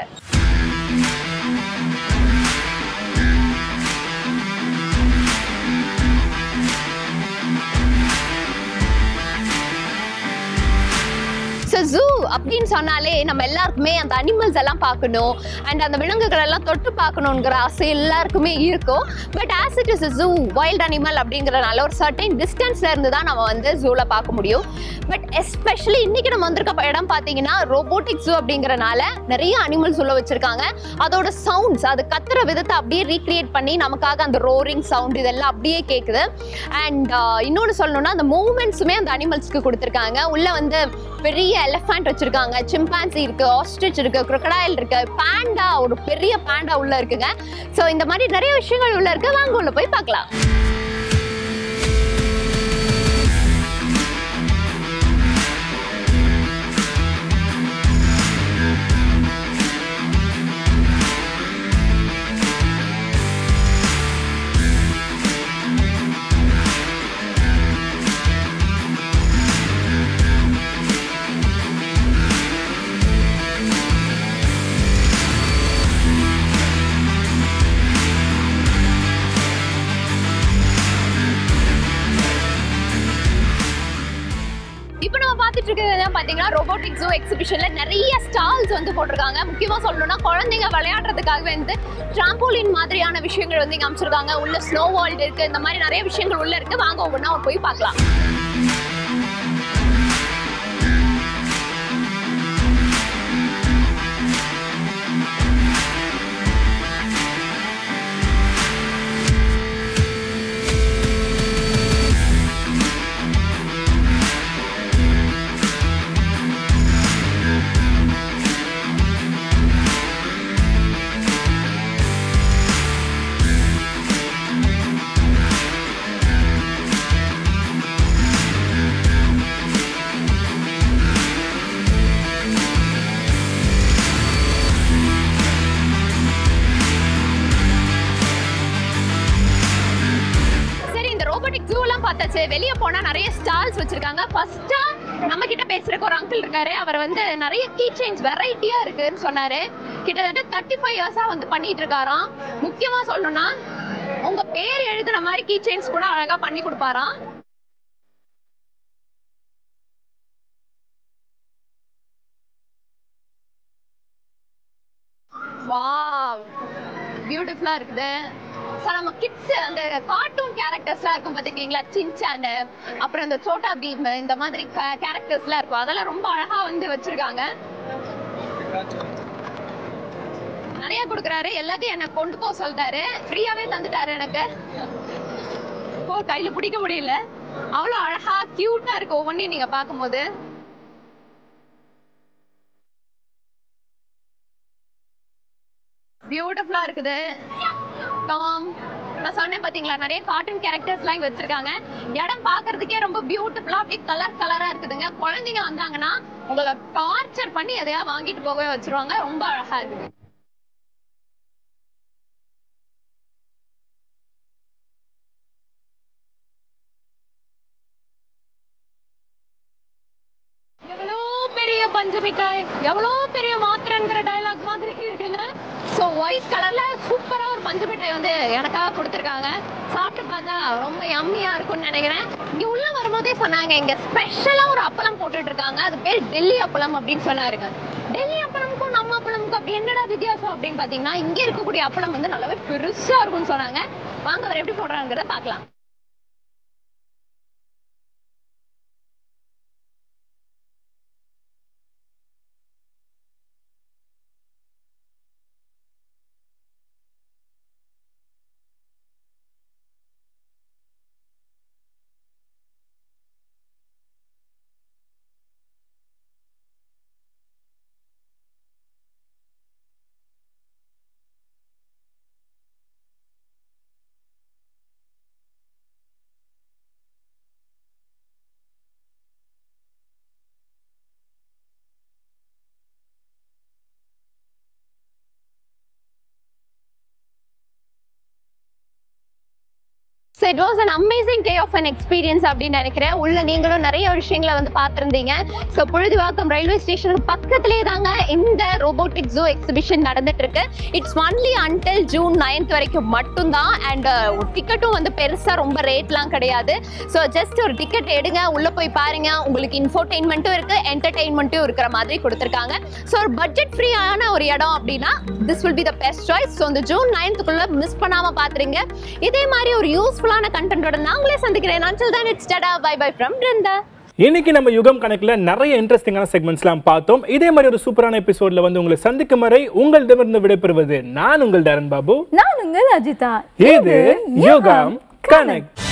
ஸோ ஜூ அப்படின்னு சொன்னாலே நம்ம எல்லாருக்குமே அந்த அனிமல்ஸ் எல்லாம் பார்க்கணும் அண்ட் அந்த விலங்குகள் எல்லாம் தொட்டு பார்க்கணுங்கிற ஆசை எல்லாருக்குமே இருக்கும் but as it is zoo wild animal அப்படிங்கிறனால ஒரு சர்டைன் டிஸ்டன்ஸ்ல இருந்து தான் நம்ம வந்து ஜூவில் பார்க்க முடியும் பட் எஸ்பெஷலி இன்னைக்கு நம்ம வந்திருக்க இடம் பார்த்தீங்கன்னா ரோபோட்டிக் ஜூ அப்படிங்கிறனால நிறைய அனிமல்ஸ் உள்ள வச்சிருக்காங்க அதோட சவுண்ட்ஸ் அது கத்துற விதத்தை அப்படியே ரீக்ரியேட் பண்ணி நமக்காக அந்த ரோரிங் சவுண்ட் இதெல்லாம் அப்படியே கேட்குது அண்ட் இன்னொன்று சொல்லணும்னா அந்த மூமெண்ட்ஸுமே அந்த அனிமல்ஸ்க்கு கொடுத்துருக்காங்க உள்ள வந்து பெரிய எலிஃபண்ட் வச்சிருக்காங்க சிம்பான்சி இருக்கு ஆஸ்ட்ரிச் இருக்கு crocodile இருக்கு பேண்டா ஒரு பெரிய பேண்டா உள்ள இருக்குங்க ஸோ இந்த மாதிரி நிறைய விஷயங்கள் உள்ள இருக்கு வாங்க உள்ள போய் பார்க்கலாம் இப்போ நம்ம பார்த்துட்டு இருக்கிறது என்ன பார்த்தீங்கன்னா ரோபோட்டிக் ஜூ எக்ஸிபிஷன்ல நிறைய ஸ்டால்ஸ் வந்து போட்டிருக்காங்க முக்கியமா சொல்லணும்னா குழந்தைங்க விளையாடுறதுக்காகவே வந்து டிராம்போலின் மாதிரியான விஷயங்கள் வந்து இங்க அமைச்சிருக்காங்க உள்ள ஸ்னோ வேர்ல்டு இருக்கு இந்த மாதிரி நிறைய விஷயங்கள் உள்ள இருக்கு வாங்க ஒவ்வொன்றா போய் பார்க்கலாம் சரி இந்த ரோபோட்டிக் ஜூ எல்லாம் பார்த்தாச்சு வெளிய போனா நிறைய ஸ்டால்ஸ் வச்சிருக்காங்க ஃபர்ஸ்டா நம்ம கிட்ட பேசுறதுக்கு ஒரு அங்கிள் இருக்காரு அவர் வந்து நிறைய கீ செயின்ஸ் வெரைட்டியா இருக்குன்னு சொன்னாரு கிட்டத்தட்ட தேர்ட்டி ஃபைவ் இயர்ஸா வந்து பண்ணிட்டு இருக்காராம் முக்கியமா சொல்லணும்னா உங்க பேர் எழுதுன மாதிரி கீ செயின்ஸ் கூட அழகா பண்ணி கொடுப்பாராம் வாவ் பியூட்டிஃபுல்லா இருக்குது ஸோ நம்ம கிட்ஸ் அந்த கார்ட்டூன் கேரக்டர்ஸ்லாம் இருக்கும் பார்த்துருக்கீங்களா சின்சாண்டு அப்புறம் இந்த சோட்டா பீம் இந்த மாதிரி கேரக்டர்ஸ்லாம் இருக்கும் அதெல்லாம் ரொம்ப அழகா வந்து வச்சிருக்காங்க நிறைய கொடுக்குறாரு எல்லாத்தையும் என்ன கொண்டு போக சொல்லிட்டாரு ஃப்ரீயாவே தந்துட்டாரு எனக்கு ஓ கையில பிடிக்க முடியல அவ்வளோ அழகா கியூட்டா இருக்கு ஒவ்வொன்றையும் நீங்க பார்க்கும்போது பியூட்டிஃபுல்லா இருக்குது டாம் நான் சொன்னேன் பாத்தீங்களா நிறைய கார்ட்டூன் கேரக்டர்ஸ்லாம் இங்க வச்சிருக்காங்க இடம் பார்க்கிறதுக்கே ரொம்ப பியூட்டிஃபுல்லா அப்படியே கலர் கலரா இருக்குதுங்க குழந்தைங்க வந்தாங்கன்னா உங்களை டார்ச்சர் பண்ணி எதையா வாங்கிட்டு போகவே வச்சிருவாங்க ரொம்ப அழகா இருக்குது எவ்வளோ பெரிய பஞ்சு மிட்டாய் எவ்வளோ பெரிய மாத்திரங்கிற டயலாக் மாதிரி இருக்குங்க ஸோ ஒயிட் கலர்ல சூப்பரா ஒரு பஞ்சு மிட்டாய் வந்து எனக்காக கொடுத்துருக்காங்க சாப்பிட்டு பார்த்தா ரொம்ப யம்மியா இருக்கும்னு நினைக்கிறேன் இங்க உள்ள வரும்போதே சொன்னாங்க இங்க ஸ்பெஷலா ஒரு அப்பளம் போட்டுட்டு இருக்காங்க அது பேர் டெல்லி அப்பளம் அப்படின்னு சொன்னாருங்க டெல்லி அப்பளமுக்கும் நம்ம அப்பளமுக்கும் அப்படி என்னடா வித்தியாசம் அப்படின்னு பாத்தீங்கன்னா இங்க இருக்கக்கூடிய அப்பளம் வந்து நல்லாவே பெருசா இருக்கும்னு சொன்னாங்க வாங்க அவர் எப்படி போடுறாங்கிறத பார்க்கலாம் so it was an amazing day of an experience அப்படின்னு நினைக்கிறேன் உள்ள நீங்களும் நிறைய விஷயங்களை வந்து பார்த்துருந்தீங்க ஸோ பொழுதுவாக்கம் ரயில்வே ஸ்டேஷனுக்கு பக்கத்துலேயே தாங்க இந்த ரோபோட்டிக் ஜூ எக்ஸிபிஷன் நடந்துட்டு இருக்கு it's only until June ninth வரைக்கும் மட்டும்தான் அண்ட் டிக்கெட்டும் வந்து பெருசாக ரொம்ப ரேட்லாம் கிடையாது ஸோ ஜஸ்ட் ஒரு டிக்கெட் எடுங்க உள்ள போய் பாருங்க உங்களுக்கு இன்ஃபோர்டெயின்மெண்ட்டும் இருக்கு என்டர்டெயின்மெண்ட்டும் இருக்கிற மாதிரி கொடுத்துருக்காங்க ஸோ ஒரு பட்ஜெட் ஃப்ரீயான ஒரு இடம் அப்படின்னா this will be the best choice so இந்த ஜூன் நைன்த்துக்குள்ள மிஸ் பண்ணாம பாத்துருங்க இதே மாதிரி ஒரு யூஸ்ஃபுல்லான கண்டென்ட்டோட நாங்களே சந்திக்கிறேன் until then it's tada bye bye from Brinda இன்னைக்கு நம்ம யுகம் கணக்குல நிறைய இன்ட்ரெஸ்டிங்கான செக்மெண்ட்ஸ்லாம் பார்த்தோம் இதே மாதிரி ஒரு சூப்பரான எபிசோட்ல வந்து உங்களை சந்திக்கும் வரை உங்களிடமிருந்து விடைபெறுவது நான் உங்கள் டரன் பாபு நான் உங்கள் அஜிதா இது யுகம் கனெக்ட்